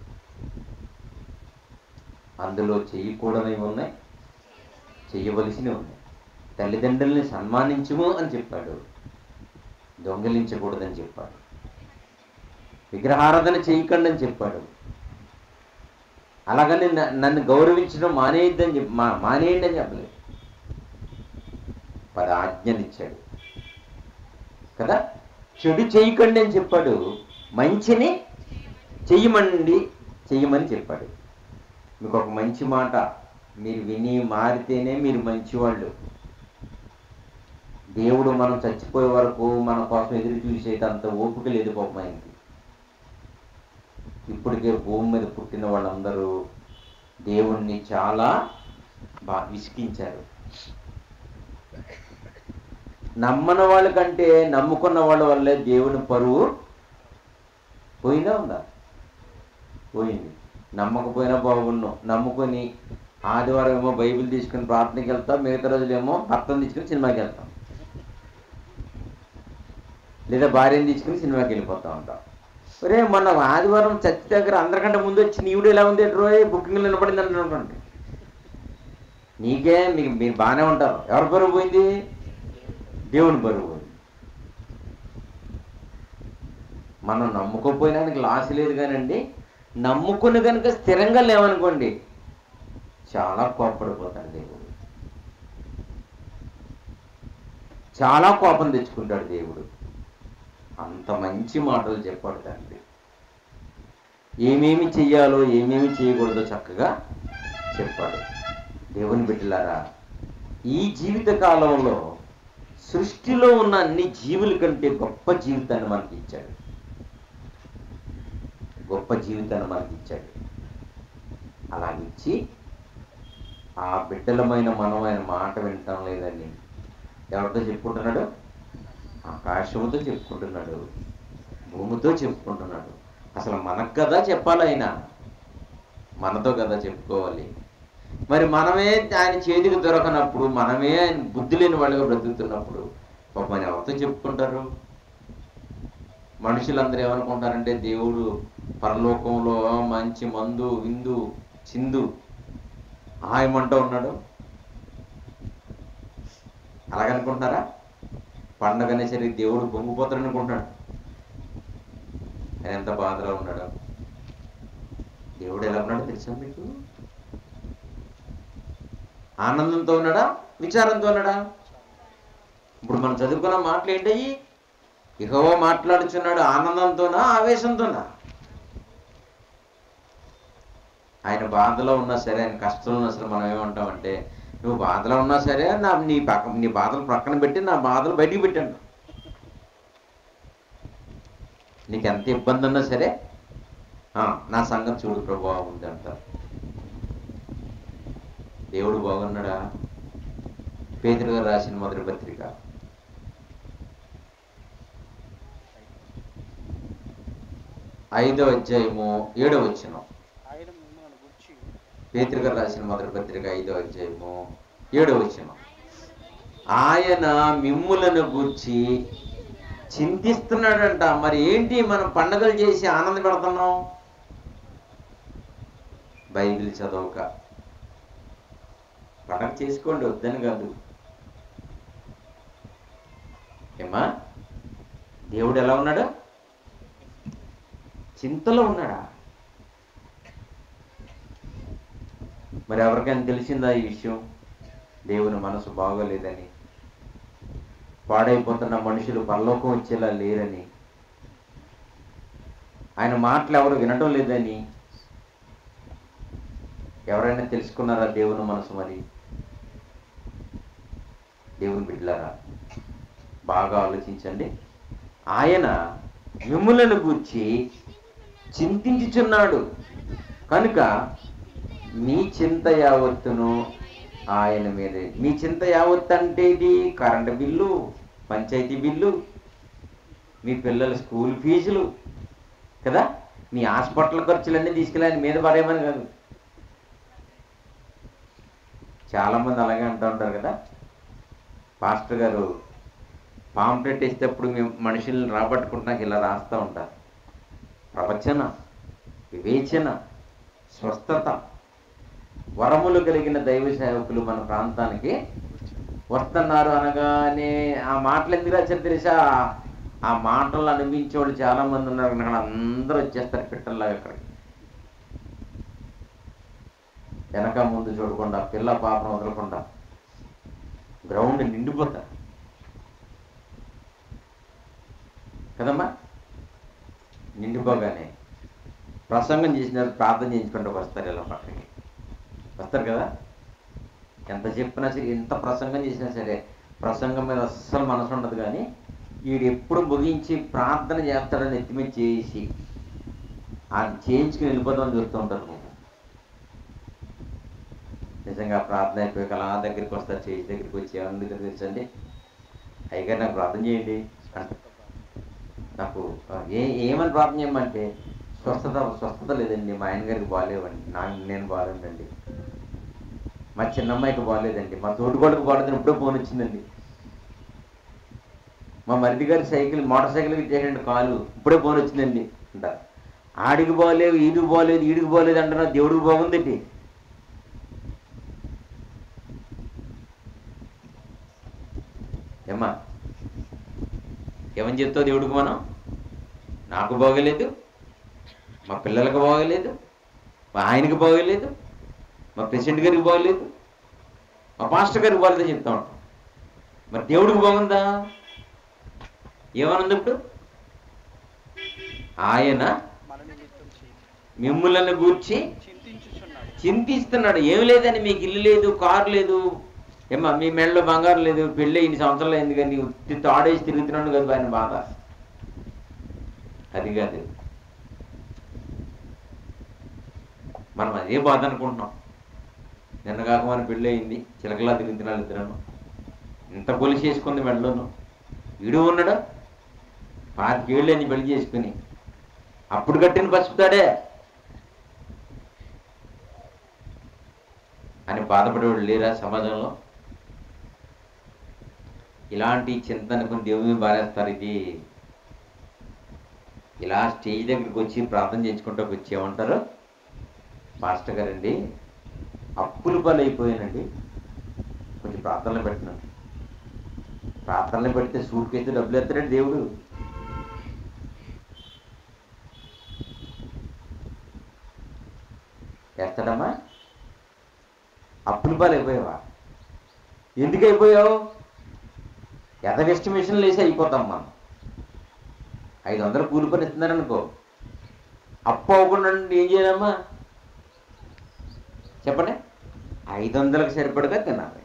అందులో చేయకూడనివి ఉన్నాయి చేయవలసినవి ఉన్నాయి తల్లిదండ్రుల్ని సన్మానించుము అని చెప్పాడు దొంగిలించకూడదని చెప్పాడు విగ్రహారాధన చేయకండి అని చెప్పాడు అలాగని న- నన్ను గౌరవించడం మానేయద్దని చెప్పి మా మానేయండి అని చెప్పలేదు పది ఆజ్ఞలు ఇచ్చాడు కదా చెడు చేయకండి అని చెప్పాడు మంచిని చెయ్యమండి చెయ్యమని చెప్పాడు మీకు ఒక మంచి మాట మీరు విని మారితేనే మీరు మంచివాళ్ళు దేవుడు మనం చచ్చిపోయే వరకు మన కోసం ఎదురు చూసేది అంత ఓపిక లేదు పాపం ఆయనకి ఇప్పటికే భూమి మీద పుట్టిన వాళ్ళందరూ దేవుణ్ణి చాలా బా విసికించారు నమ్మని వాళ్ళకంటే నమ్ముకున్న వాళ్ళ వల్లే దేవుని పరువు పోయిందా ఉందా పోయింది నమ్మకపోయినా బాగున్నాం నమ్ముకొని ఆదివారం ఏమో బైబిల్ తీసుకుని ప్రార్థనకి వెళ్తాం మిగతా రోజులేమో భర్తను తీసుకుని సినిమాకి వెళ్తాం లేదా భార్యను తీసుకుని సినిమాకి వెళ్ళిపోతా ఉంటాం ఒరే మొన్న ఆదివారం చర్చి దగ్గర అందరికంటే ముందు వచ్చి నీవుడు ఎలా ఉంది రోయ్ బుకింగ్ నిలబడింది అంటే అనుకోండి నీకే మీకు మీరు బాగానే ఉంటారు ఎవరి బరువు పోయింది దేవుని బరువు పోయింది మనం నమ్ముకోపోయినానికి లాస్ లేదు కానండి నమ్ముకుని కనుక స్థిరంగా లేవనుకోండి చాలా కోపడిపోతాడు దేవుడు చాలా కోపం తెచ్చుకుంటాడు దేవుడు అంత మంచి మాటలు చెప్పాడు తండ్రి ఏమేమి చెయ్యాలో ఏమేమి చేయకూడదో చక్కగా చెప్పాడు దేవుని బిడ్డలారా ఈ జీవిత కాలంలో సృష్టిలో ఉన్న అన్ని జీవుల కంటే గొప్ప జీవితాన్ని మనకి ఇచ్చాడు గొప్ప జీవితాన్ని మనకి ఇచ్చాడు అలాగిచ్చి ఆ బిడ్డలమైన మనం ఆయన మాట వింటాం లేదని ఎవరితో చెప్పుకుంటున్నాడు ఆకాశముతో చెప్పుకుంటున్నాడు భూమితో చెప్పుకుంటున్నాడు అసలు మనకు కదా చెప్పాలి ఆయన మనతో కదా చెప్పుకోవాలి మరి మనమే ఆయన చేతికి దొరకనప్పుడు మనమే ఆయన బుద్ధి లేని వాళ్ళుగా బ్రతుకుతున్నప్పుడు పాపం ఆయన ఎవరితో చెప్పుకుంటారు మనుషులందరూ ఏమనుకుంటారంటే దేవుడు పరలోకంలో మంచి మందు విందు చిందు హాయమంటూ ఉన్నాడు అలాగనుకుంటున్నారా పండగనే సరే దేవుడు పొంగిపోతాడు అనుకుంటున్నాడు ఆయన ఎంత బాధలో ఉన్నాడు దేవుడు ఎలా ఉన్నాడో తెలుసా మీకు ఆనందంతో ఉన్నాడా విచారంతో ఉన్నాడా ఇప్పుడు మనం చదువుకున్న మాటలు ఏంటయ్యి ఇహో మాట్లాడుచున్నాడు ఆనందంతోనా ఆవేశంతోనా ఆయన బాధలో ఉన్నా సరే ఆయన కష్టంలో ఉన్నా సరే మనం ఏమంటామంటే నువ్వు బాధలో ఉన్నా సరే నా నీ పక్క నీ బాధలు పక్కన పెట్టి నా బాధలు బయటికి పెట్టాను నీకు ఎంత ఇబ్బంది ఉన్నా సరే "ఆ, నా సంగతి చూడు ప్రభావం ఉంది అంటారు దేవుడు బాగున్నాడా పేదరు గారు రాసిన మొదటి పత్రిక ఐదో అధ్యాయము ఏడో వచ్చినాం ఆయన మిమ్మల్ని గుర్చి పేతృ గారు రాసిన మొదటి పత్రిక ఐదో అధ్యాయము ఏడో వచ్చిన ఆయన మిమ్ములను గూర్చి చింతిస్తున్నాడంట మరి ఏంటి మనం పండగలు చేసి ఆనందపడుతున్నాం బైబిల్ చదవక పండగ చేసుకోండి వద్దని కాదు ఏమా దేవుడు ఎలా ఉన్నాడు చింతలో ఉన్నాడా మరి ఎవరికైనా తెలిసిందా ఈ విషయం దేవుని మనసు బాగోలేదని పాడైపోతున్న మనుషులు పరలోకం వచ్చేలా లేరని ఆయన మాటలు ఎవరు వినటం లేదని ఎవరైనా తెలుసుకున్నారా దేవుని మనసు మరి దేవుని బిడ్డలారా బాగా ఆలోచించండి ఆయన మిమ్ములను గూర్చి చింతించుచున్నాడు కనుక మీ చింత యావత్తును ఆయన మీదే మీ చింత యావత్తు అంటే ఇది కరెంటు బిల్లు పంచాయతీ బిల్లు మీ పిల్లల స్కూల్ ఫీజులు కదా మీ హాస్పిటల్ ఖర్చులన్నీ తీసుకెళ్ళి ఆయన మీద పడేయమని కాదు చాలామంది అలాగే అంటూ ఉంటారు కదా పాస్టర్ గారు పాంప్లెట్ ఇస్తేప్పుడు మేము మనుషుల్ని రాబట్టుకుంటున్నాక ఇలా రాస్తూ ఉంటారు ప్రవచన వివేచన స్వస్థత వరములు కలిగిన దైవ సేవకులు మన ప్రాంతానికి వస్తున్నారు అనగానే ఆ మాటలు ఎందుకు రాశారు తెలుసా ఆ మాటలు అనిపించే వాళ్ళు చాలా మంది ఉన్నారు అక్కడ అందరూ వచ్చేస్తారు పిట్టల్లాగా అక్కడికి వెనక ముందు చూడకుండా పిల్ల పాపను వదలకుండా గ్రౌండ్ నిండిపోతారు కదమ్మా నిండిపోగానే ప్రసంగం చేసిన తర్వాత ప్రార్థన చేయించుకుంటూ వస్తారు ఇలా పక్కకి వస్తారు కదా ఎంత చెప్పినా సరే ఎంత ప్రసంగం చేసినా సరే ప్రసంగం మీద అస్సలు మనసు ఉండదు కానీ వీడు ఎప్పుడు ముగించి ప్రార్థన చేస్తాడని ఎత్తిమీద చేసి ఆ చేయించుకుని వెళ్ళిపోతామని చూస్తూ ఉంటారు నువ్వు నిజంగా ప్రార్థన అయిపోయాక అలా దగ్గరికి వస్తారు చేసి దగ్గరికి వచ్చి ఏమన్నా దగ్గర తెలుసండి అయ్యగారు నాకు ప్రార్థన చేయండి అంటారు నాకు ఆ, ఏ ఏమని ప్రార్థన చేయమంటే స్వస్థత స్వస్థత లేదండి మా ఆయన గారికి బాగాలేవండి నా నేను బాగాలేదండి మా చిన్నమ్మాయికి బాగాలేదండి మా తోటికోడకు బాగాలేదని ఇప్పుడే ఫోన్ వచ్చిందండి మా మరిది గారి సైకిల్ మోటార్ సైకిల్కి ఇచ్చేయండి కాలు ఇప్పుడే ఫోన్ వచ్చిందండి అంటారు ఆడికి బాగాలేవు ఈడికి బాగాలేదు ఈడికి బాగాలేదు అంటున్నా దేవుడికి బాగుందండి ఏమని చెప్తావు దేవుడికి మనం నాకు బాగలేదు మా పిల్లలకు బాగలేదు మా ఆయనకి బాగలేదు మా ప్రెసిడెంట్ గారికి బాగలేదు మా పాస్టర్ గారికి బాగలేదని చెప్తా ఉంటాం మరి దేవుడికి బాగుందా ఏమనుంది ఇప్పుడు ఆయన మన నిమిత్తం చేయి మిమ్ములను గూర్చి చింతించుచున్నాడు చింతిస్తున్నాడు ఏమి లేదని మీకు ఇల్లు లేదు కారు లేదు ఏమా మీ మెడలో బంగారం లేదు పెళ్ళి ఇన్ని సంవత్సరాలు అయింది కానీ ఉత్తి తాడేసి తిరుగుతున్నాడు కదా ఆయన బాధ అది కాదు మనం అదే బాధ అనుకుంటున్నాం నిన్న కాక మన పెళ్ళి అయింది చిలకలా తిరుగుతున్నాడు ఇద్దరు ఇంత పొలిసి చేసుకుంది మెడలోను వీడు ఉన్నాడు పాతికేళ్ళు అని పెళ్లి చేసుకుని అప్పుడు కట్టిన పసుపుతాడే అని బాధపడేవాడు లేరా సమాజంలో ఇలాంటి చింతనకు దేవుని బారేస్తారు ఇది ఇలా స్టేజ్ దగ్గరికి వచ్చి ప్రార్థన చేసుకుంటూ వచ్చి ఏమంటారు మాస్టర్ గారండి అప్పులు పాలు అయిపోయానండి కొంచెం ప్రార్థనలు పెట్టినాను ప్రార్థనలు పెడితే సూట్ కేసు డబ్బులు ఎత్తాడండి దేవుడు వేస్తాడమ్మా అప్పుల పాలు అయిపోయావా ఎందుకు అయిపోయావు ఎదగ ఎస్టిమేషన్లు వేసి అయిపోతాం మనం ఐదు వందలు కూలి పని ఇస్తున్నారనుకో అప్పు అవ్వకుండా ఉంటే ఏం చేయాలమ్మా చెప్పండి ఐదు వందలకు సరిపడగా తినాలి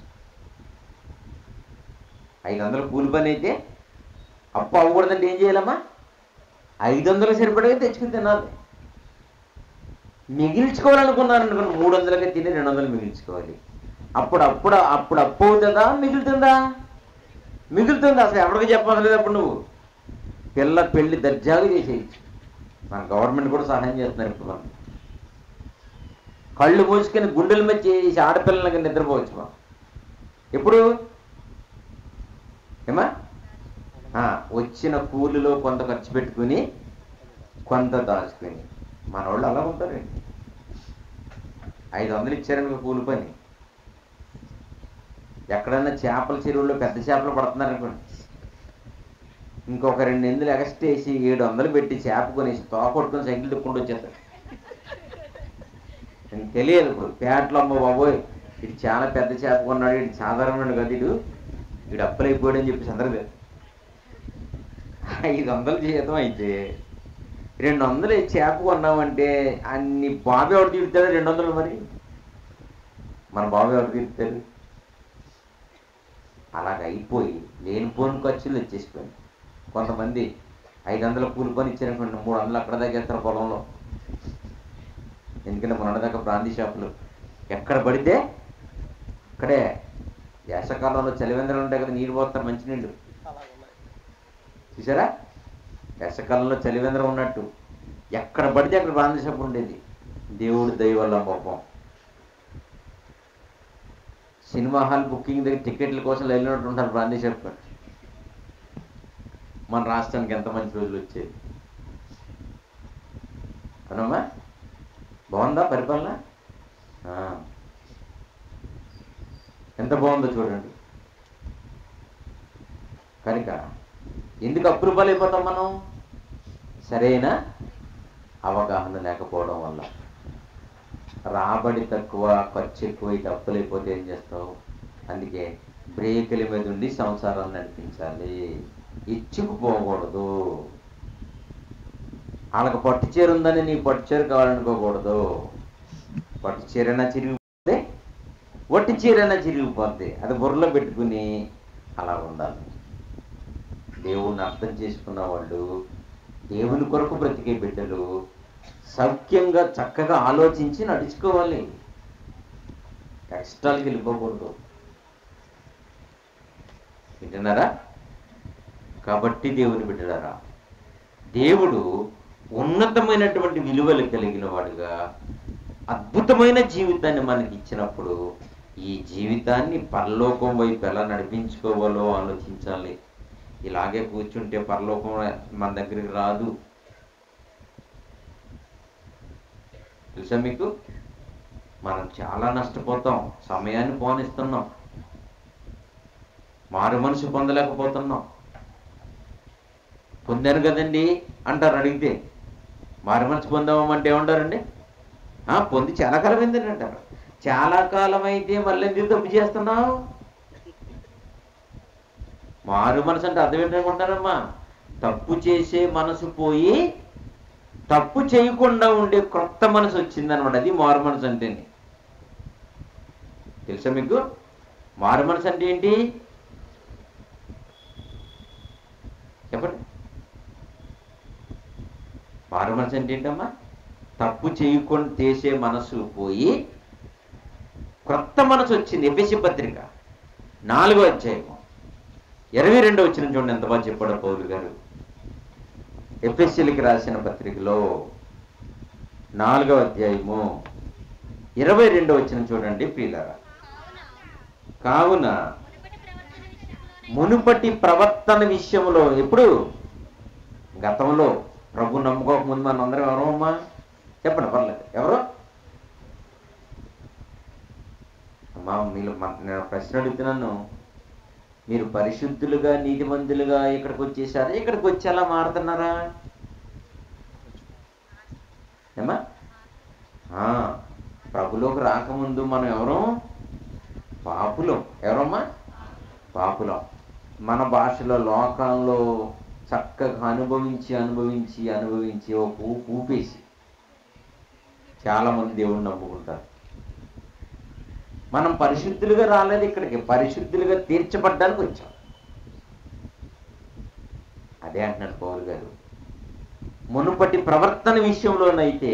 ఐదు వందల కూలి పని అయితే అప్పు అవ్వకూడదంటే ఏం చేయాలమ్మా ఐదు వందలకు సరిపడగా తెచ్చుకుని తినాలి మిగిల్చుకోవాలనుకున్నాను అనుకోండి మూడు వందలకే తిని రెండు వందలు మిగిల్చుకోవాలి అప్పుడు అప్పుడు అప్పుడు అప్పు అవుతుందా మిగులుతుందా మిగులుతుంది అసలు ఎవరికి చెప్పలేదు అప్పుడు నువ్వు పిల్ల పెళ్లి దర్జాగా చేసేయచ్చు మన గవర్నమెంట్ కూడా సహాయం చేస్తున్నారు ఇప్పుడు మనం కళ్ళు మూసుకొని గుండెల మీద చేసి ఆడపిల్లలకి నిద్రపోవచ్చు మనం ఎప్పుడు ఏమా ఆ, వచ్చిన కూలిలో కొంత ఖర్చు పెట్టుకుని కొంత దాచుకుని మన వాళ్ళు అలా ఉంటారండి ఐదు వందలు ఇచ్చారనుకో కూలి పని ఎక్కడన్నా చేపల చెరువుల్లో పెద్ద చేపలు పడుతున్నారు అనుకోండి ఇంకొక రెండు ఎనిమిది ఎగస్ట్ వేసి ఏడు వందలు పెట్టి చేప కొనేసి తోక కొట్టుకొని సైకిల్ తిప్పుకుంటూ వచ్చేస్తారు నీకు తెలియదు ఇప్పుడు పేటలో అమ్మ బాబోయ్ ఇది చాలా పెద్ద చేప కొన్నాడు ఇది సాధారణమైన కదా ఇడు వీడు అప్పులైపోయాడు అని చెప్పేసి అందరూ తెలుసు. ఐదు వందలు జీతం అయితే రెండు వందలు ఈ చేప కొన్నామంటే అన్ని బాబు ఎవరు తీరుతాడు రెండు వందలు మరి మన బాబు ఎవరు తీరుతాడు అలాగ అయిపోయి లేనిపోని ఖర్చులు వచ్చేసిపోయింది కొంతమంది ఐదు వందల కూలి పని ఇచ్చారనుకోండి మూడు వందలు అక్కడ దగ్గర పొలంలో ఎందుకంటే మన దాకా బ్రాందీ షాపులు ఎక్కడ పడితే అక్కడే వేసవకాలంలో చలివేంద్రాలు ఉంటాయి కదా నీరు పోస్తారు మంచినీళ్ళు అలా ఉన్నాయి చూసారా వేసవకాలంలో చలివేంద్రం ఉన్నట్టు ఎక్కడ పడితే అక్కడ బ్రాందీ షాప్ ఉండేది దేవుడు దయ వల్ల పాపం సినిమా హాల్ బుకింగ్ దగ్గర టికెట్ల కోసం వెళ్ళినట్టు ఉంటారు బ్రాందీ షాప్ కాడ. మన రాష్ట్రానికి ఎంత మంచి రోజులు వచ్చేది అవునమ్మా బాగుందా పరిపాలన ఆ. ఎంత బాగుందో చూడండి కనుక ఎందుకు అప్రూవల్ అయిపోతాం మనం సరైన అవగాహన లేకపోవడం వల్ల రాబడి తక్కువ ఖర్చు ఎక్కువ అయితే అప్పులైపోతే ఏం చేస్తావు అందుకే బ్రేకుల మీద ఉండి సంసారాన్ని నడిపించాలి ఇచ్చుకుపోకూడదు వాళ్ళకి పట్టు చీర ఉందని నీకు పట్టు చీర కావాలనుకోకూడదు పట్టు చీరైనా చిరిగిపోతే వట్టి చీరైనా చిరిగిపోద్ది అది బుర్రలో పెట్టుకుని అలా ఉండాలి దేవుణ్ణి అర్థం చేసుకున్న వాళ్ళు దేవుని కొరకు బ్రతికే బిడ్డలు సౌఖ్యంగా చక్కగా ఆలోచించి నడుచుకోవాలి కష్టాలకి వెళ్ళిపోకూడదు వింటున్నారా కాబట్టి దేవుని బిడ్డలారా దేవుడు ఉన్నతమైనటువంటి విలువలు కలిగిన వాడుగా అద్భుతమైన జీవితాన్ని మనకి ఇచ్చినప్పుడు ఈ జీవితాన్ని పరలోకం వైపు ఎలా నడిపించుకోవాలో ఆలోచించాలి ఇలాగే కూర్చుంటే పరలోకం మన దగ్గరికి రాదు తెలుసా మీకు మనం చాలా నష్టపోతాం సమయాన్ని పోనిస్తున్నాం మారు మనసు పొందలేకపోతున్నాం పొందాను కదండి అంటారు అడిగితే మారు మనసు పొందామంటే ఏమంటారండి ఆ, పొంది చాలా కాలం అయిందండి అంటారు చాలా కాలం అయితే మళ్ళీ ఎందుకు తప్పు చేస్తున్నావు మారు మనసు అంటే అర్థం ఏంటనుకుంటారమ్మా తప్పు చేసే మనసు పోయి తప్పు చేయకుండా ఉండే కొత్త మనసు వచ్చిందనమాట అది మారు మనసు అంటేనే తెలుసా మీకు మారు మనసు అంటే ఏంటి చెప్పండి మారు మనసు అంటే ఏంటమ్మా తప్పు చేయకుండా చేసే మనసు పోయి క్రొత్త మనసు వచ్చింది ఎఫ్ఎస్సి పత్రిక నాలుగో అధ్యాయము ఇరవై రెండో వచ్చిన చూడండి ఎంత బాగా చెప్పాడో పౌరు గారు ఎఫ్ఎస్సీలకి రాసిన పత్రికలో నాలుగో అధ్యాయము ఇరవై రెండో వచ్చిన చూడండి ప్రియులారా కావున మునుపటి ప్రవర్తన విషయంలో ఎప్పుడు గతంలో ప్రభు నమ్ముకోక ముందు మన అందరం ఎవరు అమ్మా చెప్పండి పర్లేదు ఎవరు అమ్మా మీరు మన- నేను ప్రశ్న అడుగుతున్నాను మీరు పరిశుద్ధులుగా నీతిమంతులుగా ఇక్కడికి వచ్చేసారా ఇక్కడికి వచ్చి అలా మారుతున్నారా ఏమా ఆ, ప్రభులోకి రాకముందు మనం ఎవరు పాపులం ఎవరమ్మా పాపులం మన భాషలో లోకంలో చక్కగా అనుభవించి అనుభవించి అనుభవించి ఒక ఊపు ఊపేసి చాలామంది దేవుణ్ణి నమ్ముకుంటారు మనం పరిశుద్ధులుగా రాలేదు ఇక్కడికి పరిశుద్ధులుగా తీర్చబడ్డానికి వచ్చాం అదే అంటున్నాడు పౌరు గారు మునుపటి ప్రవర్తన విషయంలోనైతే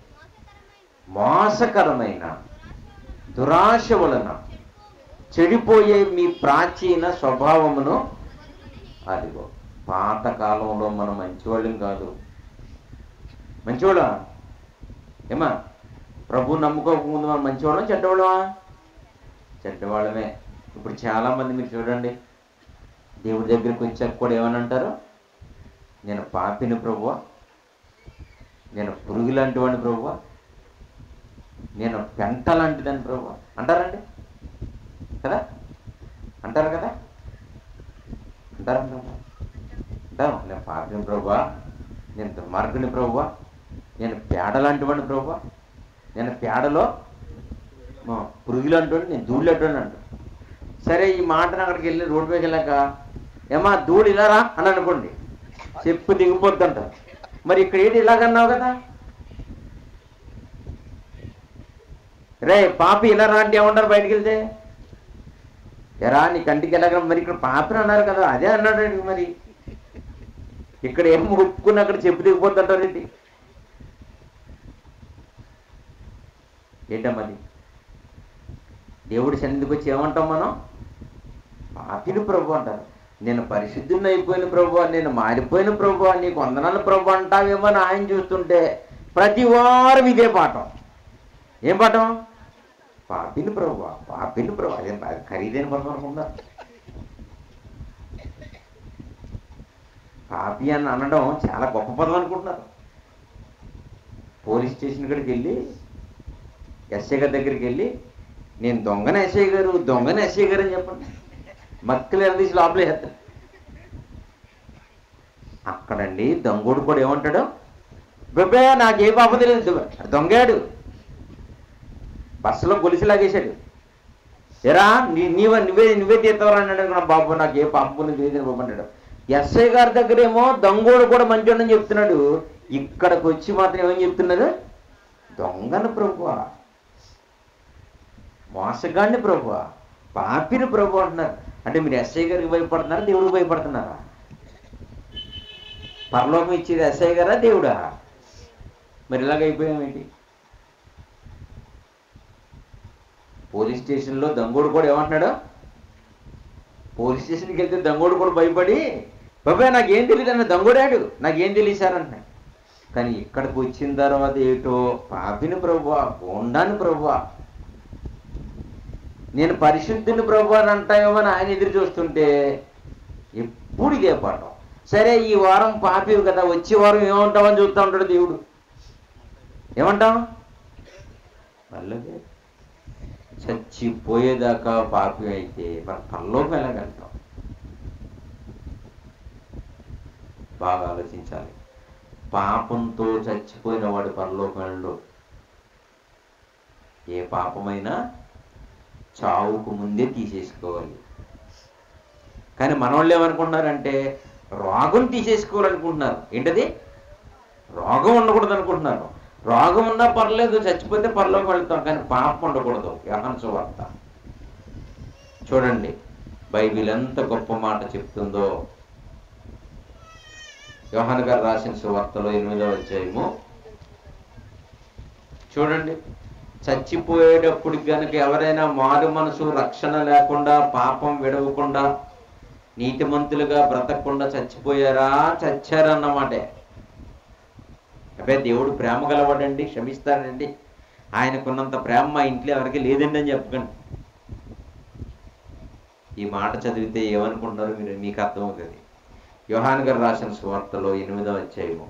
మోసకరమైన దురాశ వలన చెడిపోయే మీ ప్రాచీన స్వభావమును అదిగో పాత కాలంలో మనం మంచివాళ్ళం కాదు మంచివాళ్ళ ఏమా ప్రభు నమ్ముకోకముందు మనం మంచివాళ్ళం చెడ్డవాళ్ళమా చెడ్డవాళ్ళమే ఇప్పుడు చాలా మంది మీరు చూడండి దేవుడి దగ్గరికి వచ్చాక కూడా ఏమని అంటారు నేను పాపిని ప్రభువా నేను పురుగు లాంటి వాడిని ప్రభువా నేను పెంట లాంటిదని ప్రభువా అంటారండి కదా అంటారు కదా అంటారు అంటారు నేను పాపిని ప్రభువా నేను దుర్మార్గుని ప్రభువా నేను పేడ లాంటి వాడిని ప్రభువా నేను పేడలో మా పురుగులు అంటుండే నేను ధూళి అంటుండే అంట సరే ఈ మాటను అక్కడికి వెళ్ళి రోడ్డు మీద వెళ్ళాక ఏమా ధూళి ఇలా రా అని అనుకోండి చెప్పు దిగిపోద్దంట మరి ఇక్కడ ఏంటి ఇలాగన్నావు కదా రే పాపి ఇలా రా అంటే ఏమంటారు బయటికి వెళ్తే ఎరా నీ కంటికి ఎలాగ మరి ఇక్కడ పాపని అన్నారు కదా అదే అన్నాడు ఏంటి మరి ఇక్కడ ఏం ఒప్పుకుని అక్కడ చెప్పు దిగిపోద్దంటారు ఏంటి ఏంటమ్మది దేవుడి సన్నిధికి వచ్చి ఏమంటాం మనం పాపిని ప్రభు అంటారు నేను పరిశుద్ధుని అయిపోయిన ప్రభు నేను మారిపోయిన ప్రభు నీకు వందనాలు ప్రభు అంటావేమో అని ఆయన చూస్తుంటే ప్రతి వారం ఇదే పాఠం ఏం పాఠం పాపిని ప్రభు పాపిని ప్రభు అదే అది ఖరీదైన పదం అనుకుందా పాపి అని అనడం చాలా గొప్ప పదం అనుకుంటున్నారు పోలీస్ స్టేషన్ కాడికి వెళ్ళి ఎస్ఐ గారి దగ్గరికి వెళ్ళి నేను దొంగన ఎస్ఐ గారు దొంగన ఎస్ఐ గారు అని చెప్పండి మక్కలు ఎరదీసి లోపలే వేస్తాడు అక్కడండి దొంగోడు కూడా ఏమంటాడు బెబ్బే నాకే పాపం తెలియదు దొంగాడు బస్సులో గొలుసు లాగేశాడు ఎరా నీ నీవ నువ్వే నువ్వే తీర్తవరా అన్నాడు అనుకున్నా బాబు నాకు ఏ పాపం తెలియదు బాబు అన్నాడు ఎస్ఐ గారి దగ్గరేమో దొంగోడు కూడా మంచోడని చెప్తున్నాడు ఇక్కడికి వచ్చి మాత్రం ఏమని చెప్తున్నాడు దొంగను ప్రభువా మోసగాడిని ప్రభు పాపిని ప్రభు అంటున్నారు అంటే మీరు ఎస్ఐ గారికి భయపడుతున్నారా దేవుడికి భయపడుతున్నారా పరలోకం ఇచ్చేది ఎస్ఐ గారా దేవుడా మరి ఇలాగ అయిపోయామేంటి పోలీస్ స్టేషన్లో దొంగోడు కూడా ఏమంటున్నాడు పోలీస్ స్టేషన్కి వెళ్తే దొంగోడు కూడా భయపడి బాబాయ్ నాకేం తెలియదు అన్న దొంగోడాడు నాకేం తెలియదు సార్ అంటున్నాడు కానీ ఇక్కడికి వచ్చిన తర్వాత ఏటో పాపిని ప్రభువా బోండాని ప్రభువా నేను పరిశుద్ధుని ప్రభు అని అంటామేమో అని ఆయన ఎదురు చూస్తుంటే ఎప్పుడు ఇదే పాఠం సరే ఈ వారం పాపివి కదా వచ్చే వారం ఏమంటామని చూస్తూ ఉంటాడు దేవుడు ఏమంటాం మళ్ళీ చచ్చిపోయేదాకా పాపి అయితే మన పనిలోకి వెళ్ళగలుగుతాం బాగా ఆలోచించాలి పాపంతో చచ్చిపోయిన వాడు పరలోకంలో ఏ పాపమైనా చావుకు ముందే తీసేసుకోవాలి కానీ మనోళ్ళు ఏమనుకుంటున్నారంటే రోగం తీసేసుకోవాలనుకుంటున్నారు ఏంటది రోగం ఉండకూడదు అనుకుంటున్నారు రోగం ఉన్నా పర్లేదు చచ్చిపోతే పరలోకి వెళ్తాం కానీ పాపం ఉండకూడదు యహన సువార్త చూడండి బైబిల్ ఎంత గొప్ప మాట చెప్తుందో యోహాన్ గారు రాసిన సువార్తలో ఎనిమిదో అధ్యాయము చూడండి చచ్చిపోయేటప్పుడు గనుక ఎవరైనా మారు మనసు రక్షణ లేకుండా పాపం విడవకుండా నీతిమంతులుగా బ్రతకకుండా చచ్చిపోయారా చచ్చారన్నమాటే అబ్బే దేవుడు ప్రేమ గలవాడండి క్షమిస్తాడండి ఆయనకున్నంత ప్రేమ మా ఇంట్లో ఎవరికి లేదండి అని చెప్పకండి ఈ మాట చదివితే ఏమనుకుంటున్నారు మీరు మీకు అర్థమవుతుంది యోహాన్ గారు రాసిన సువార్తలో ఎనిమిదవ అధ్యాయము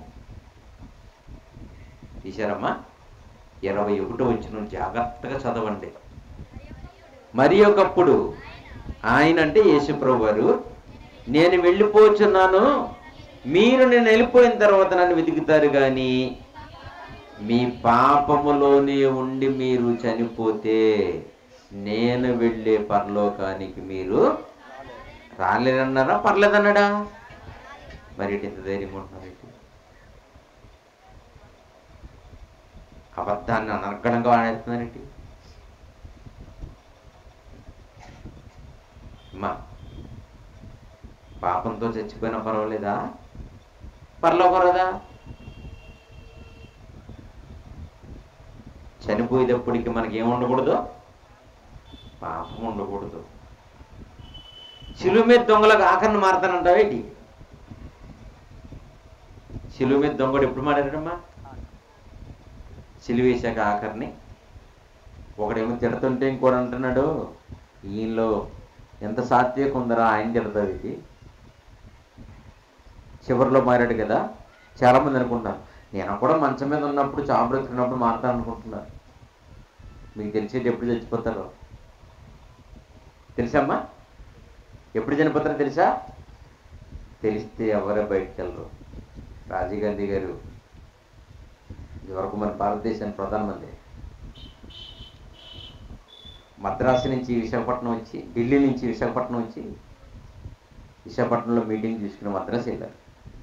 తీశారమ్మా ఇరవై ఒకటో వచ్చిన జాగ్రత్తగా చదవండి మరి ఒకప్పుడు ఆయన అంటే యేసుప్రభు వారు నేను వెళ్ళిపోచున్నాను మీరు నేను వెళ్ళిపోయిన తర్వాత నన్ను వెతుకుతారు కానీ మీ పాపములోనే ఉండి మీరు చనిపోతే నేను వెళ్ళే పరలోకానికి మీరు రాలేదన్నారా పర్లేదన్నాడా మరి ఇటు ఎంత ధైర్యం ఉంటున్నారు ఇటు అబద్ధాన్ని అనర్గణంగా వాడేస్తున్నారేంటి అమ్మా పాపంతో చచ్చిపోయినా పర్వాలేదా పర్లోకరదా చనిపోయేటప్పటికి మనకి ఏం ఉండకూడదు పాపం ఉండకూడదు శిలువ మీద దొంగలకు ఆఖరిని మారతానంటావేటి శిలువ మీద దొంగడు ఎప్పుడు మారాడమ్మా సిలువ వేశాక ఆఖరిని ఒకడేమో తిడుతుంటే ఇంకోటి అంటున్నాడు ఈయనలో ఎంత సాత్విక ఉందరా ఆయన తిడతావు ఇది చివరిలో మారాడు కదా చాలా మంది అనుకుంటారు నేను కూడా మంచం మీద ఉన్నప్పుడు చాపు బ్రతుకున్నప్పుడు మారుతాను అనుకుంటున్నారు మీకు తెలిసేది ఎప్పుడు చచ్చిపోతారో తెలుసమ్మా ఎప్పుడు చనిపోతారో తెలుసా తెలిస్తే ఎవరే బయటకు వెళ్ళరు రాజీవ్ గాంధీ గారు ఇదివరకు మన భారతదేశానికి ప్రధానమంత్రి మద్రాసు నుంచి విశాఖపట్నం వచ్చి ఢిల్లీ నుంచి విశాఖపట్నం వచ్చి విశాఖపట్నంలో మీటింగ్ తీసుకుని మద్రాసు వెళ్ళారు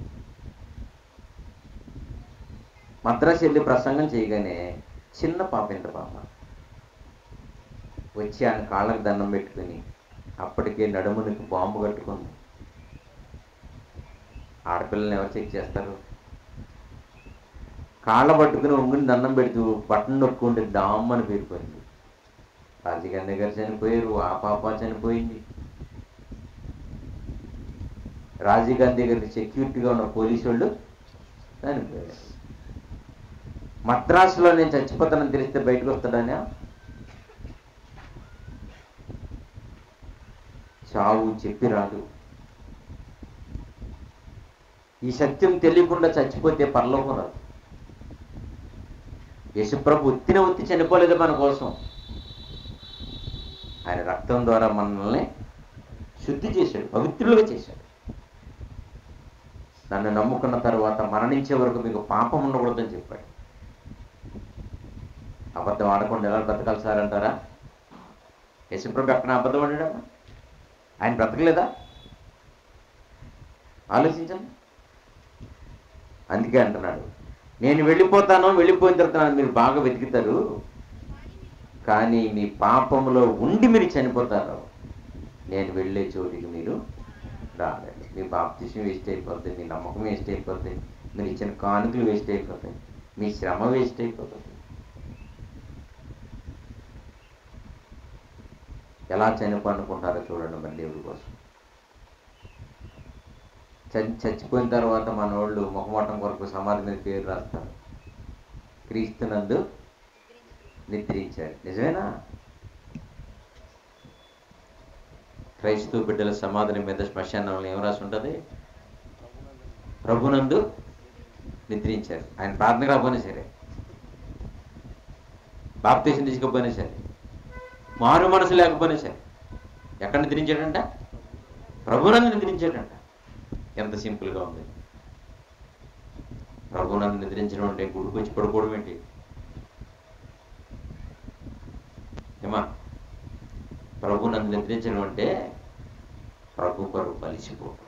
మద్రాసు వెళ్ళి ప్రసంగం చేయగానే చిన్న పాప ఇంత పాప వచ్చి ఆయన కాళ్ళకు దండం పెట్టుకుని అప్పటికే నడుమునికి బాంబు కట్టుకుంది ఆడపిల్లల్ని ఎవరు చెక్ చేస్తారు కాళ్ళ పట్టుకుని ఒంగుని దండం పెడుతూ బట్టన్ నొక్కుంటే డామ్ అని పేరుపోయింది రాజీవ్ గాంధీ గారు చనిపోయారు ఆ పాప చనిపోయింది రాజీవ్ గాంధీ గారికి సెక్యూరిటీగా ఉన్న పోలీసు వాళ్ళు చనిపోయారు మద్రాసులో నేను చచ్చిపోతానని తెలిస్తే బయటకు వస్తాడనే చావు చెప్పి రాదు ఈ సత్యం తెలియకుండా చచ్చిపోతే పరలోకం రాదు యశుప్రభు ఉత్తిన ఉత్తి చనిపోలేదు మన కోసం ఆయన రక్తం ద్వారా మనల్ని శుద్ధి చేశాడు పవిత్రులుగా చేశాడు నన్ను నమ్ముకున్న తర్వాత మరణించే వరకు మీకు పాపం ఉండకూడదని చెప్పాడు అబద్ధం ఆడకుండా ఎలా బ్రతకాలి సార్ అంటారా యశుప్రభు ఎక్కడ అబద్ధం ఆడాడమ్మా ఆయన బ్రతకలేదా ఆలోచించండి అందుకే అంటున్నాడు నేను వెళ్ళిపోతాను వెళ్ళిపోయిన తర్వాత నన్ను మీరు బాగా వెతుకుతారు కానీ మీ పాపంలో ఉండి మీరు చనిపోతారు నేను వెళ్ళే చోటికి మీరు రాలేదు మీ బాప్తిసం వేస్ట్ అయిపోతుంది మీ నమ్మకం వేస్ట్ అయిపోతుంది మీరు ఇచ్చిన కానుకలు వేస్ట్ అయిపోతాయి మీ శ్రమ వేస్ట్ అయిపోతుంది ఎలా చనిపోనుకుంటారో చూడండి మరి దేవుడి కోసం చ- చచ్చిపోయిన తర్వాత మన వాళ్ళు ముఖమటం కొరకు సమాధి మీద పేరు రాస్తారు క్రీస్తునందు నిద్రించాడు నిజమేనా క్రైస్తవ బిడ్డల సమాధిని మీద శ్మశానంలో ఏం రాసి ఉంటుంది ప్రభునందు నిద్రించారు ఆయన ప్రార్థన కాకపోయినా సరే బాప్తీసం తీసుకోకపోయినా సరే మారు మనసు లేకపోయినా సరే ఎక్కడ నిద్రించాడంట ప్రభునందు నిద్రించాడంట ఎంత సింపుల్గా ఉంది ప్రభునందు నిద్రించడం అంటే గుడికి వచ్చి పడుకోవడం ఏంటి ఏమా ప్రభునందు నిద్రించడం అంటే ప్రభు కొరకు అలిసిపోవడం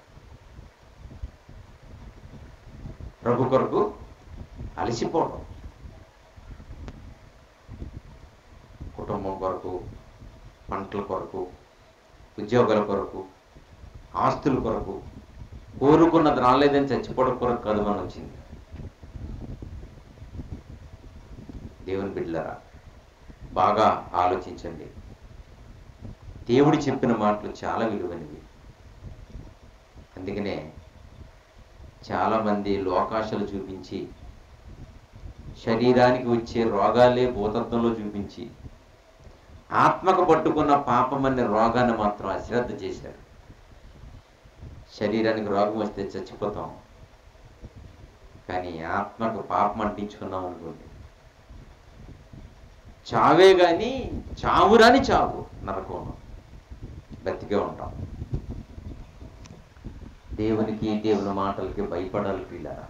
ప్రభు కొరకు అలసిపోవడం కుటుంబం కొరకు పంటల కొరకు ఉద్యోగాల కొరకు ఆస్తుల కొరకు కోరుకున్నది రాలేదని చచ్చిపోవడం కొరకు కాదు మనం వచ్చింది దేవుని బిడ్డలరా బాగా ఆలోచించండి దేవుడు చెప్పిన మాటలు చాలా విలువైనవి అందుకనే చాలామంది లోకాశలు చూపించి శరీరానికి వచ్చే రోగాలే భూతత్వంలో చూపించి ఆత్మకు పట్టుకున్న పాపం అనే రోగాన్ని మాత్రం అశ్రద్ధ చేశారు శరీరానికి రోగం వస్తే చచ్చిపోతాం కానీ ఆత్మకు పాపం అంటించుకున్నాం అనుకోండి చావే కానీ చావురాని చావు నరకం బతికే ఉంటాం దేవునికి దేవుని మాటలకి భయపడాలి పిల్లరా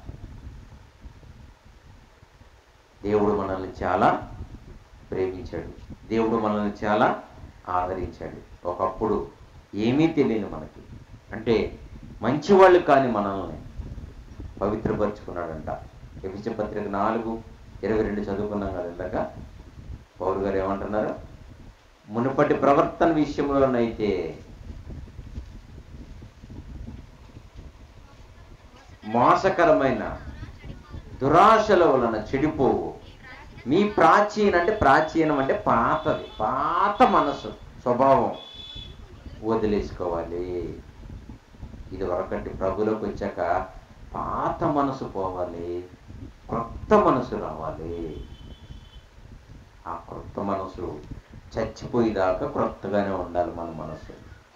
దేవుడు మనల్ని చాలా ప్రేమించాడు దేవుడు మనల్ని చాలా ఆదరించాడు ఒకప్పుడు ఏమీ తెలియదు మనకి అంటే మంచివాళ్ళు కాని మనల్ని పవిత్రపరుచుకున్నాడంట ఎపిచ పత్రిక నాలుగు ఇరవై రెండు చదువుకున్నాం కదా ఇందాక పౌరు గారు ఏమంటున్నారు మునుపటి ప్రవర్తన విషయంలోనైతే మోసకరమైన దురాశల వలన చెడిపోవు మీ ప్రాచీన అంటే ప్రాచీనం అంటే పాతది పాత మనసు స్వభావం వదిలేసుకోవాలి ఇది వరకటి ప్రభులోకి వచ్చాక పాత మనసు పోవాలి క్రొత్త మనసు రావాలి ఆ క్రొత్త మనసు చచ్చిపోయేదాకా క్రొత్తగానే ఉండాలి మన మనసు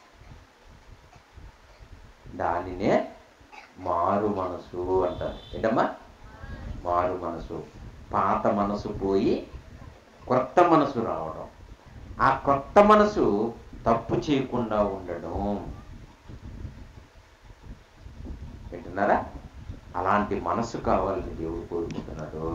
దానినే మారు మనసు అంటారు ఏంటమ్మా మారు మనసు పాత మనసు పోయి క్రొత్త మనసు రావడం ఆ క్రొత్త మనసు తప్పు చేయకుండా ఉండడం వింటున్నారా అలాంటి మనసు కావాలని దేవుడు కోరుకుంటున్నాడు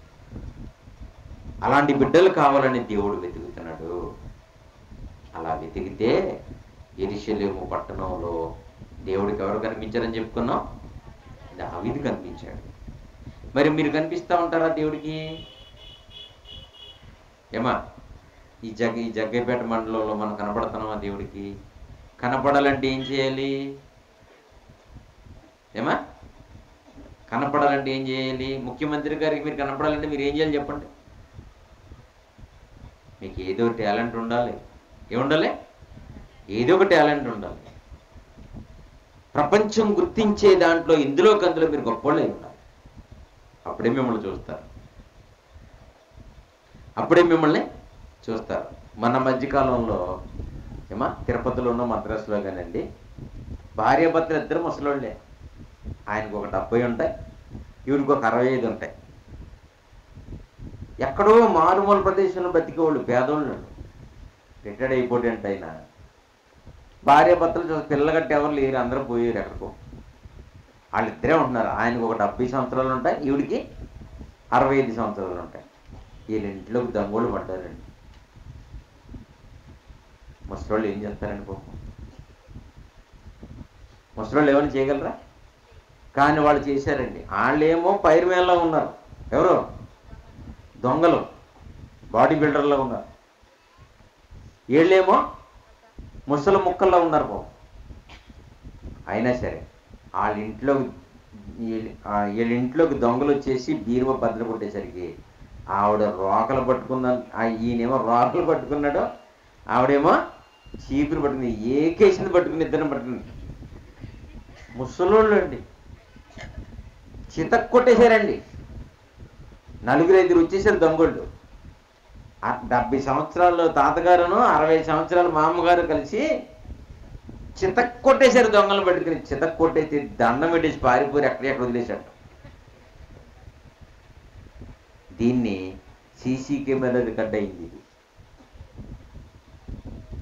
అలాంటి బిడ్డలు కావాలని దేవుడు వెతుకుతున్నాడు అలా వెతికితే ఎరిశలేము పట్టణంలో దేవుడికి ఎవరు కనిపించారని చెప్పుకున్నాం దావిది కనిపించాడు మరి మీరు కనిపిస్తూ ఉంటారా దేవుడికి ఏమా ఈ జగ ఈ జగ్గైపేట మండలంలో మనం కనపడుతున్నామా దేవుడికి కనపడాలంటే ఏం చేయాలి ఏమా కనపడాలంటే ఏం చేయాలి ముఖ్యమంత్రి గారికి మీరు కనపడాలంటే మీరు ఏం చేయాలి చెప్పండి మీకు ఏదో టాలెంట్ ఉండాలి ఏముండాలి ఏదో ఒక టాలెంట్ ఉండాలి ప్రపంచం గుర్తించే దాంట్లో ఇందులో కందులో మీరు గొప్పవాళ్ళే ఉండాలి అప్పుడే మిమ్మల్ని చూస్తారు అప్పుడే మిమ్మల్ని చూస్తారు మన మధ్యకాలంలో ఏమా తిరుపతిలోనూ మద్రాసులో కానండి భార్యాభర్తలు ఇద్దరు ముసలోళ్ళే ఆయనకు ఒక డెబ్బై ఉంటాయి ఈవిడికి ఒక అరవై ఐదు ఉంటాయి ఎక్కడో మారుమూల ప్రదేశంలో బతికేవాళ్ళు పేదోళ్ళు రిటైర్డ్ అయిపోయాడంట ఆయన భార్య భర్తలు చూసి పిల్లగట్టి ఎవరు లేరు అందరూ పోయారు ఎక్కడికో వాళ్ళిద్దరే ఉంటున్నారు ఆయనకు ఒక డెబ్బై సంవత్సరాలు ఉంటాయి ఈవిడికి అరవై ఐదు సంవత్సరాలు ఉంటాయి వీళ్ళ ఇంట్లోకి దొంగోళ్ళు పడ్డారండి ముసలోళ్ళు ఏం చేస్తారండి పాపం ముసలోళ్ళు ఏమైనా చేయగలరా కానీ వాళ్ళు చేశారండి వాళ్ళేమో పైరు మేళలో ఉన్నారు ఎవరు దొంగలు బాడీ బిల్డర్లో ఉన్నారు వీళ్ళేమో ముసలి ముక్కల్లో ఉన్నారు బాబు అయినా సరే వాళ్ళ ఇంట్లో వీళ్ళ- ఆ వీళ్ళ ఇంట్లోకి దొంగలు వచ్చేసి బీరువ భద్ర కొట్టేసరికి ఆవిడ రోకలు పట్టుకుంద ఈయనేమో రోకలు పట్టుకున్నాడు ఆవిడేమో చీపురు పట్టుకుంది ఏ కేసుని పట్టుకుని ఇద్దరిని పట్టుకుంది ముసలోళ్ళు అండి చితక్ కొట్టేశారండి నలుగురు ఐదుగురు వచ్చేసారు దొంగళ్ళు ఆ డెబ్బై సంవత్సరాలు తాతగారును అరవై సంవత్సరాలు మామగారు కలిసి చితక్ కొట్టేశారు దొంగలు పట్టుకుని చితక్ కొట్టేసి దండం పెట్టేసి పారిపోయి ఎక్కడెక్కడ వదిలేశాడు దీన్ని సీసీ కెమెరా రికార్డ్ అయింది ఇది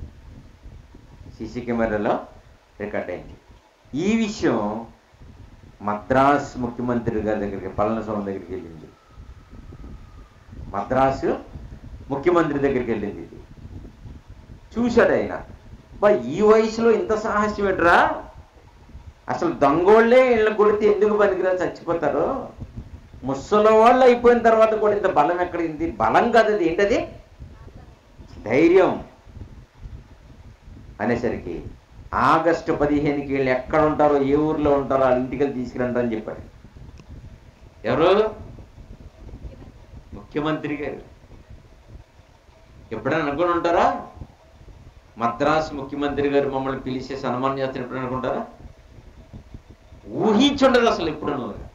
సీసీ కెమెరాలో రికార్డ్ అయింది ఈ విషయం మద్రాస్ ముఖ్యమంత్రి గారి దగ్గరికి పళనిస్వామి దగ్గరికి వెళ్ళింది మద్రాసు ముఖ్యమంత్రి దగ్గరికి వెళ్ళింది ఇది చూశాడు ఆయన బా ఈ వయసులో ఇంత సాహస్యం ఏంట్రా అసలు దొంగోళ్ళే ఇళ్ళ కొడితే ఎందుకు పనికిరా చచ్చిపోతారు ముసలి వాళ్ళు అయిపోయిన తర్వాత కూడా ఇంత బలం ఎక్కడింది బలం కాదు అది ఏంటది ధైర్యం అనేసరికి ఆగస్టు పదిహేనుకి వీళ్ళు ఎక్కడ ఉంటారో ఏ ఊర్లో ఉంటారో వాళ్ళ ఇంటికి వెళ్ళి తీసుకురండి అని చెప్పాడు ఎవరు ముఖ్యమంత్రి గారు ఎప్పుడైనా అనుకుని ఉంటారా మద్రాసు ముఖ్యమంత్రి గారు మమ్మల్ని పిలిచే సన్మానం చేస్తారు ఎప్పుడైనా అనుకుంటారా ఊహించుండదు అసలు ఎప్పుడు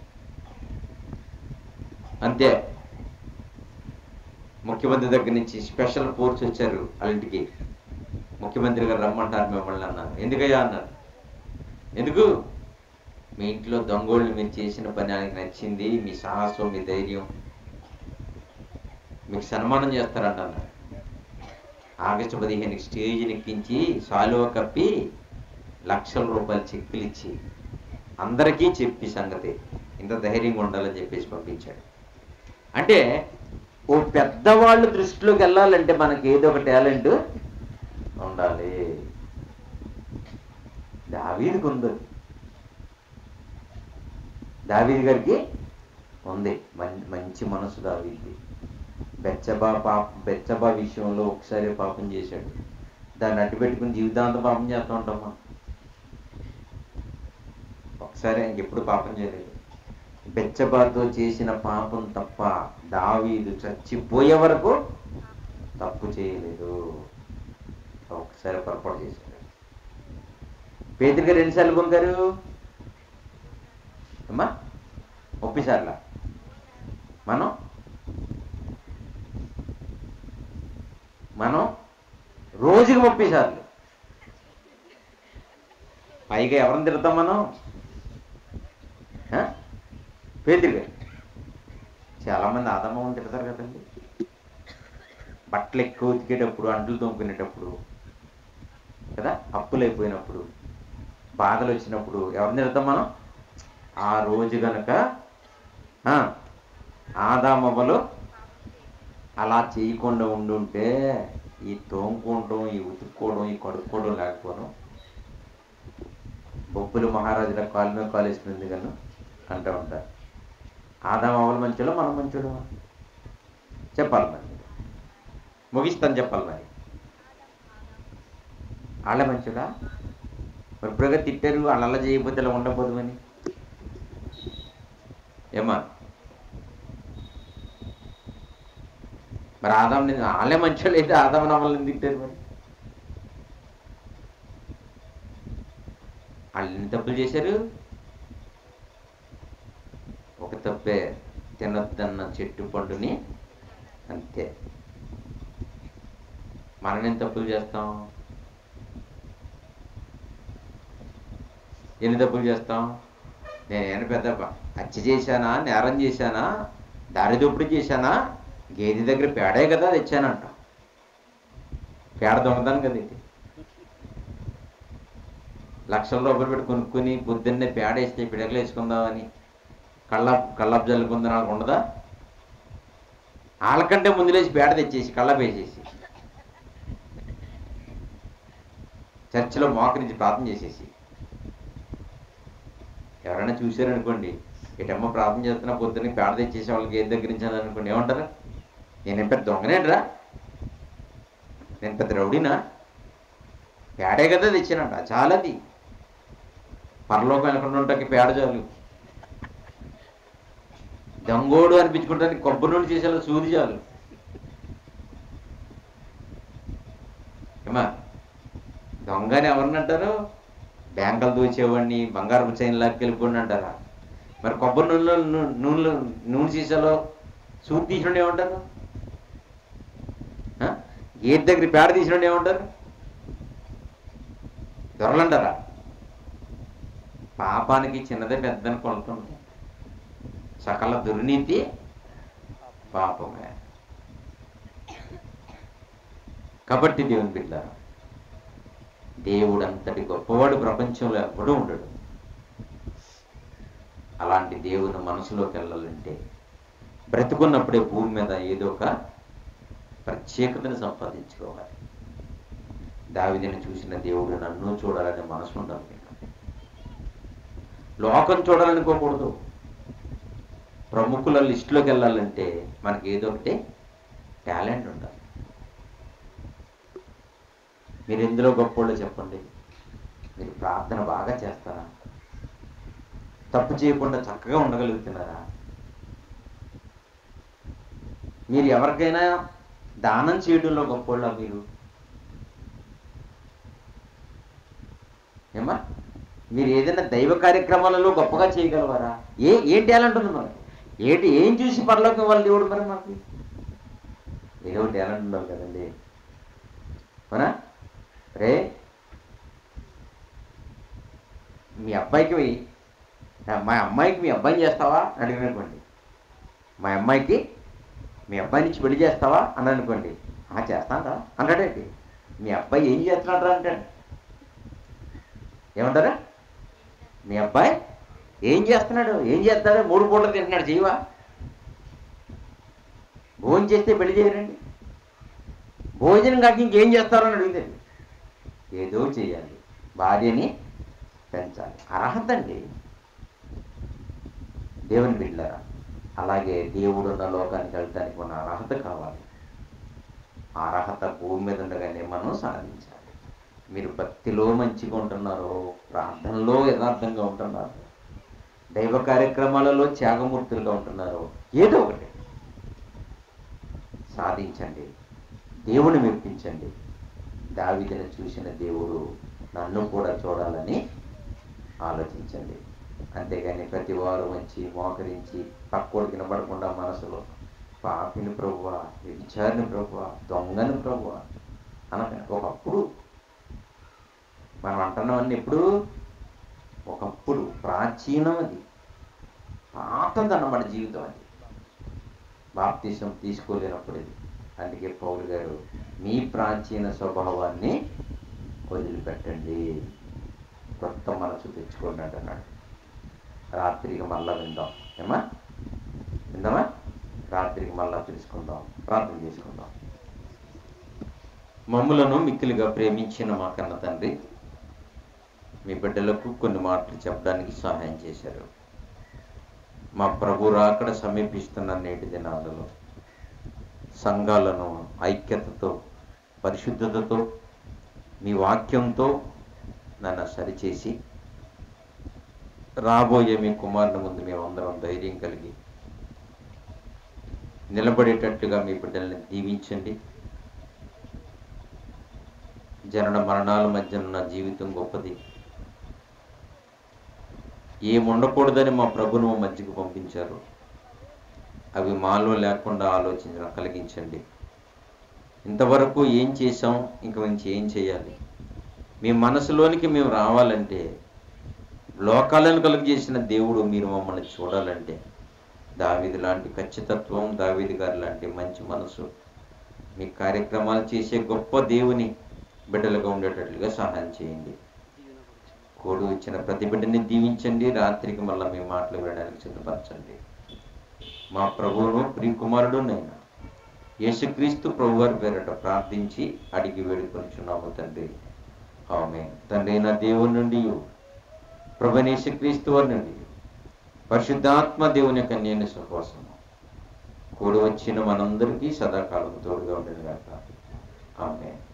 అంతే ముఖ్యమంత్రి దగ్గర నుంచి స్పెషల్ ఫోర్స్ వచ్చారు వాళ్ళ ఇంటికి ముఖ్యమంత్రి గారు రమ్మంటారు మిమ్మల్ని అన్నారు ఎందుకయ్యా అన్నారు ఎందుకు మీ ఇంట్లో దొంగోళ్ళు మీరు చేసిన పని ఆయనకి నచ్చింది మీ సాహసం మీ ధైర్యం మీకు సన్మానం చేస్తారంట అన్నారు ఆగస్టు పదిహేనుకి స్టేజ్ ఎక్కించి సాలువ కప్పి లక్షల రూపాయలు చెక్కులు ఇచ్చి అందరికీ చెప్పి సంగతి ఇంత ధైర్యంగా ఉండాలని చెప్పేసి పంపించాడు అంటే ఓ పెద్దవాళ్ళు దృష్టిలోకి వెళ్ళాలంటే మనకి ఏదో ఒక టాలెంట్ ఉండాలి దావీదికి ఉంది దావీది గారికి ఉంది మం- మంచి మనసు దావీది బెచ్చబా పాప బెచ్చబా విషయంలో ఒకసారి పాపం చేశాడు దాన్ని అడ్డు పెట్టుకుని జీవితాంతం పాపం చేస్తూ ఉంటాం మనం ఒకసారి ఇంకెప్పుడు పాపం చేయలేదు బెచ్చబాతో చేసిన పాపం తప్ప దావీదు చచ్చిపోయే వరకు తప్పు చేయలేదు ఒకసారి పొరపాటు చేశాడు పేదరిగా రెండుసార్లు పొంగారు అమ్మా ఒప్పిసార్లా మనం మనం రోజుకి ముప్పై సార్లు పైగా ఎవరిని తిడతాం మనం పేదరిగా చాలామంది ఆదమని తిడతారు కదండి బట్టలు ఎక్కువ ఉతికేటప్పుడు అంట్లు తోముకునేటప్పుడు కదా అప్పులు అయిపోయినప్పుడు బాధలు వచ్చినప్పుడు ఎవరిని తిడతాం మనం ఆ రోజు గనక ఆ, ఆదామవ్వలు అలా చేయకుండా ఉండుంటే ఈ తోముకోవడం ఈ ఉతుక్కోవడం ఈ కడుక్కోవడం లేకపోవడం బొప్పులు మహారాజుల కాలు మీద కాలేస్తుంది కన్నా అంటూ ఉంటారు ఆదాం అవలు మంచులో మనం మంచుడు చెప్పాలి మరి ముగిస్తాను చెప్పాలి మరి వాళ్ళ మంచుడా మరి ఇప్పుడుగా తిట్టారు వాళ్ళు అలా చేయకపోతే ఇలా ఉండబోదు అని ఏమా మరి ఆదాం వాళ్ళే మంచోళ్ళు అయితే ఆదాం నమ్మల్ని తిట్టారు మరి వాళ్ళు ఎన్ని తప్పులు చేశారు ఒక తప్పే తినొద్దన్న చెట్టు పండుని అంతే మనం ఏం తప్పులు చేస్తాం ఎన్ని తప్పులు చేస్తాం నేను పెద్ద ప- హత్య చేశానా నేరం చేశానా దారి దోపిడీ చేశానా గేదె దగ్గర పేడే కదా తెచ్చానంట పేడ దొంగదాను కదా ఇది లక్షల రూపాయలు పెట్టి కొనుక్కొని పొద్దున్నే పేడ వేస్తే పిడకలు వేసుకుందామని కళ్ళ కళ్ళపు జల్లుకుందని వాళ్ళకు ఉండదా వాళ్ళకంటే ముందు లేచి పేడ తెచ్చేసి కళ్ళపు వేసేసి చర్చిలో మోకరించి ప్రార్థన చేసేసి ఎవరైనా చూశారనుకోండి ఇటమ్మ ప్రార్థన చేస్తున్నా పొద్దున్న పేడ తెచ్చేసి వాళ్ళకి ఏది దగ్గర నుంచి అనుకోండి ఏమంటారు నేను పెద్ద దొంగనేట్రా నేను పెద్ద రౌడీనా పేడే కదా తెచ్చానంట చాలది పరలోకం వెళ్ళకుండా ఉంటాకి పేడ చాలు దొంగోడు అనిపించుకుంటానికి కొబ్బరి నుండి చేసేలా సూది చాలు ఏమా దొంగని ఎవరిని అంటారు బ్యాంకులు దూచేవాడిని బంగారపు చైన్ లాక్కెళ్ళిపోండి అంటారా మరి కొబ్బరి నూనెలో నూ- నూనెలో నూనె సీసాలో సూట్ తీసినోడు ఏమంటారు ఆ? గేట్ దగ్గర పేడ తీసినోడు ఏమంటారు దొరలంటారా పాపానికి చిన్నదే పెద్దని కొలుతుంది సకల దుర్నీతి పాపమే కాబట్టి దేవుని బిడ్డ దేవుడు అంతటి గొప్పవాడు ప్రపంచంలో ఎప్పుడూ ఉండడు అలాంటి దేవుని మనసులోకి వెళ్ళాలంటే బ్రతుకున్నప్పుడే భూమి మీద ఏదో ఒక ప్రత్యేకతను సంపాదించుకోవాలి దావిదిని చూసిన దేవుడు నన్ను చూడాలనే మనసు ఉండాలి మీకు లోకం చూడాలనుకోకూడదు ప్రముఖుల లిస్టులోకి వెళ్ళాలంటే మనకి ఏదో ఒకటి టాలెంట్ ఉండాలి మీరు ఎందులో గొప్పోళ్ళో చెప్పండి మీరు ప్రార్థన బాగా చేస్తారా తప్పు చేయకుండా చక్కగా ఉండగలుగుతున్నారా మీరు ఎవరికైనా దానం చేయడంలో గొప్పోళ్ళ మీరు ఏమా మీరు ఏదైనా దైవ కార్యక్రమాలలో గొప్పగా చేయగలవారా ఏ ఏం టాలెంట్ ఉంది మనకి ఏంటి ఏం చూసి పరలోకం వాళ్ళు దేవుడు మరి మనకి ఏదో టాలెంట్ ఉండాలి కదండి అవునా రే మీ అబ్బాయికి వెయ్యి. మా అమ్మాయికి మీ అబ్బాయిని చేస్తావా అని అడిగిన అనుకోండి మా అమ్మాయికి మీ అబ్బాయి నుంచి పెళ్లి చేస్తావా అని అనుకోండి "ఆ, చేస్తానరా అంటాడేంటి మీ అబ్బాయి ఏం చేస్తున్నాడు అంటాడు ఏమంటారా మీ అబ్బాయి ఏం చేస్తున్నాడు ఏం చేస్తాడు మూడు పూటలు తింటున్నాడు చేయవా భోజనం చేస్తే పెళ్లి చేయరండి భోజనం కాక ఇంకేం చేస్తారో అని అడిగితే ఏదో చేయాలి భార్యని పెంచాలి అర్హత అండి దేవుని బిడ్డలారా అలాగే దేవుడు ఉన్న లోకానికి వెళ్ళడానికి ఉన్న అర్హత కావాలి ఆ అర్హత భూమి మీద ఉండగానే మనం సాధించాలి మీరు భక్తిలో మంచిగా ఉంటున్నారు ప్రార్థనలో యథార్థంగా ఉంటున్నారు దైవ కార్యక్రమాలలో త్యాగమూర్తులుగా ఉంటున్నారు ఏదో ఒకటి సాధించండి దేవుని మెప్పించండి దావిదిని చూసిన దేవుడు నన్ను కూడా చూడాలని ఆలోచించండి అంతేగాని ప్రతి వారు వచ్చి మోకరించి పక్కోడికి వినబడకుండా మనసులో పాపిని ప్రభువ వ్యభిచారిని ప్రభువ దొంగని ప్రభువ అనక ఒకప్పుడు మనం అంటున్నవన్నీ ఎప్పుడు ఒకప్పుడు ప్రాచీనం అది పాతదన్నమాట జీవితం అది బాప్తీసం తీసుకోలేనప్పుడు ఇది అందుకే పౌలు గారు మీ ప్రాచీన స్వభావాన్ని వదిలిపెట్టండి కొత్త మనసు తెచ్చుకోండి అంటున్నాడు రాత్రికి మళ్ళా విందాం ఏమా విందామా రాత్రికి మళ్ళా తెలుసుకుందాం ప్రార్థన చేసుకుందాం మమ్ములను మిక్కిలిగా ప్రేమించిన మా కన్న తండ్రి మీ బిడ్డలకు కొన్ని మాటలు చెప్పడానికి సహాయం చేశారు మా ప్రభు రాకడ సమీపిస్తున్న నేటి దినాలలో సంఘాలను ఐక్యతతో పరిశుద్ధతతో మీ వాక్యంతో నన్ను సరిచేసి రాబోయే మీ కుమారుని ముందు మేమందరం ధైర్యం కలిగి నిలబడేటట్టుగా మీ బిడ్డల్ని దీవించండి జనన మరణాల మధ్య ఉన్న జీవితం గొప్పది ఏం ఉండకూడదని మా ప్రభును మా మధ్యకు పంపించారు అవి మాలో లేకుండా ఆలోచించడం కలిగించండి ఇంతవరకు ఏం చేసాం ఇంక నుంచి ఏం చేయాలి మీ మనసులోనికి మేము రావాలంటే లోకాలను కలుగజేసిన దేవుడు మీరు మమ్మల్ని చూడాలంటే దావీది లాంటి ఖచ్చితత్వం దావీది గారి లాంటి మంచి మనసు మీ కార్యక్రమాలు చేసే గొప్ప దేవుని బిడ్డలుగా ఉండేటట్లుగా సహాయం చేయండి కోడు ఇచ్చిన ప్రతి బిడ్డని దీవించండి రాత్రికి మళ్ళీ మీ మాటలు వినడానికి సిద్ధపరచండి మా ప్రభువును ప్రియకుమారుడు నైనా యేసుక్రీస్తు ప్రభు వారి పేరట ప్రార్థించి అడిగి వేడుకొనిచున్నాము తండ్రి ఆమె తండ్రి నా దేవుని నుండి ప్రభనేసుక్రీస్తు వారి నుండి పరిశుద్ధాత్మ దేవుని యొక్క నేను సహవాసము కూడి వచ్చిన మనందరికీ సదాకాలం తోడుగా ఉండేది కాక ఆమె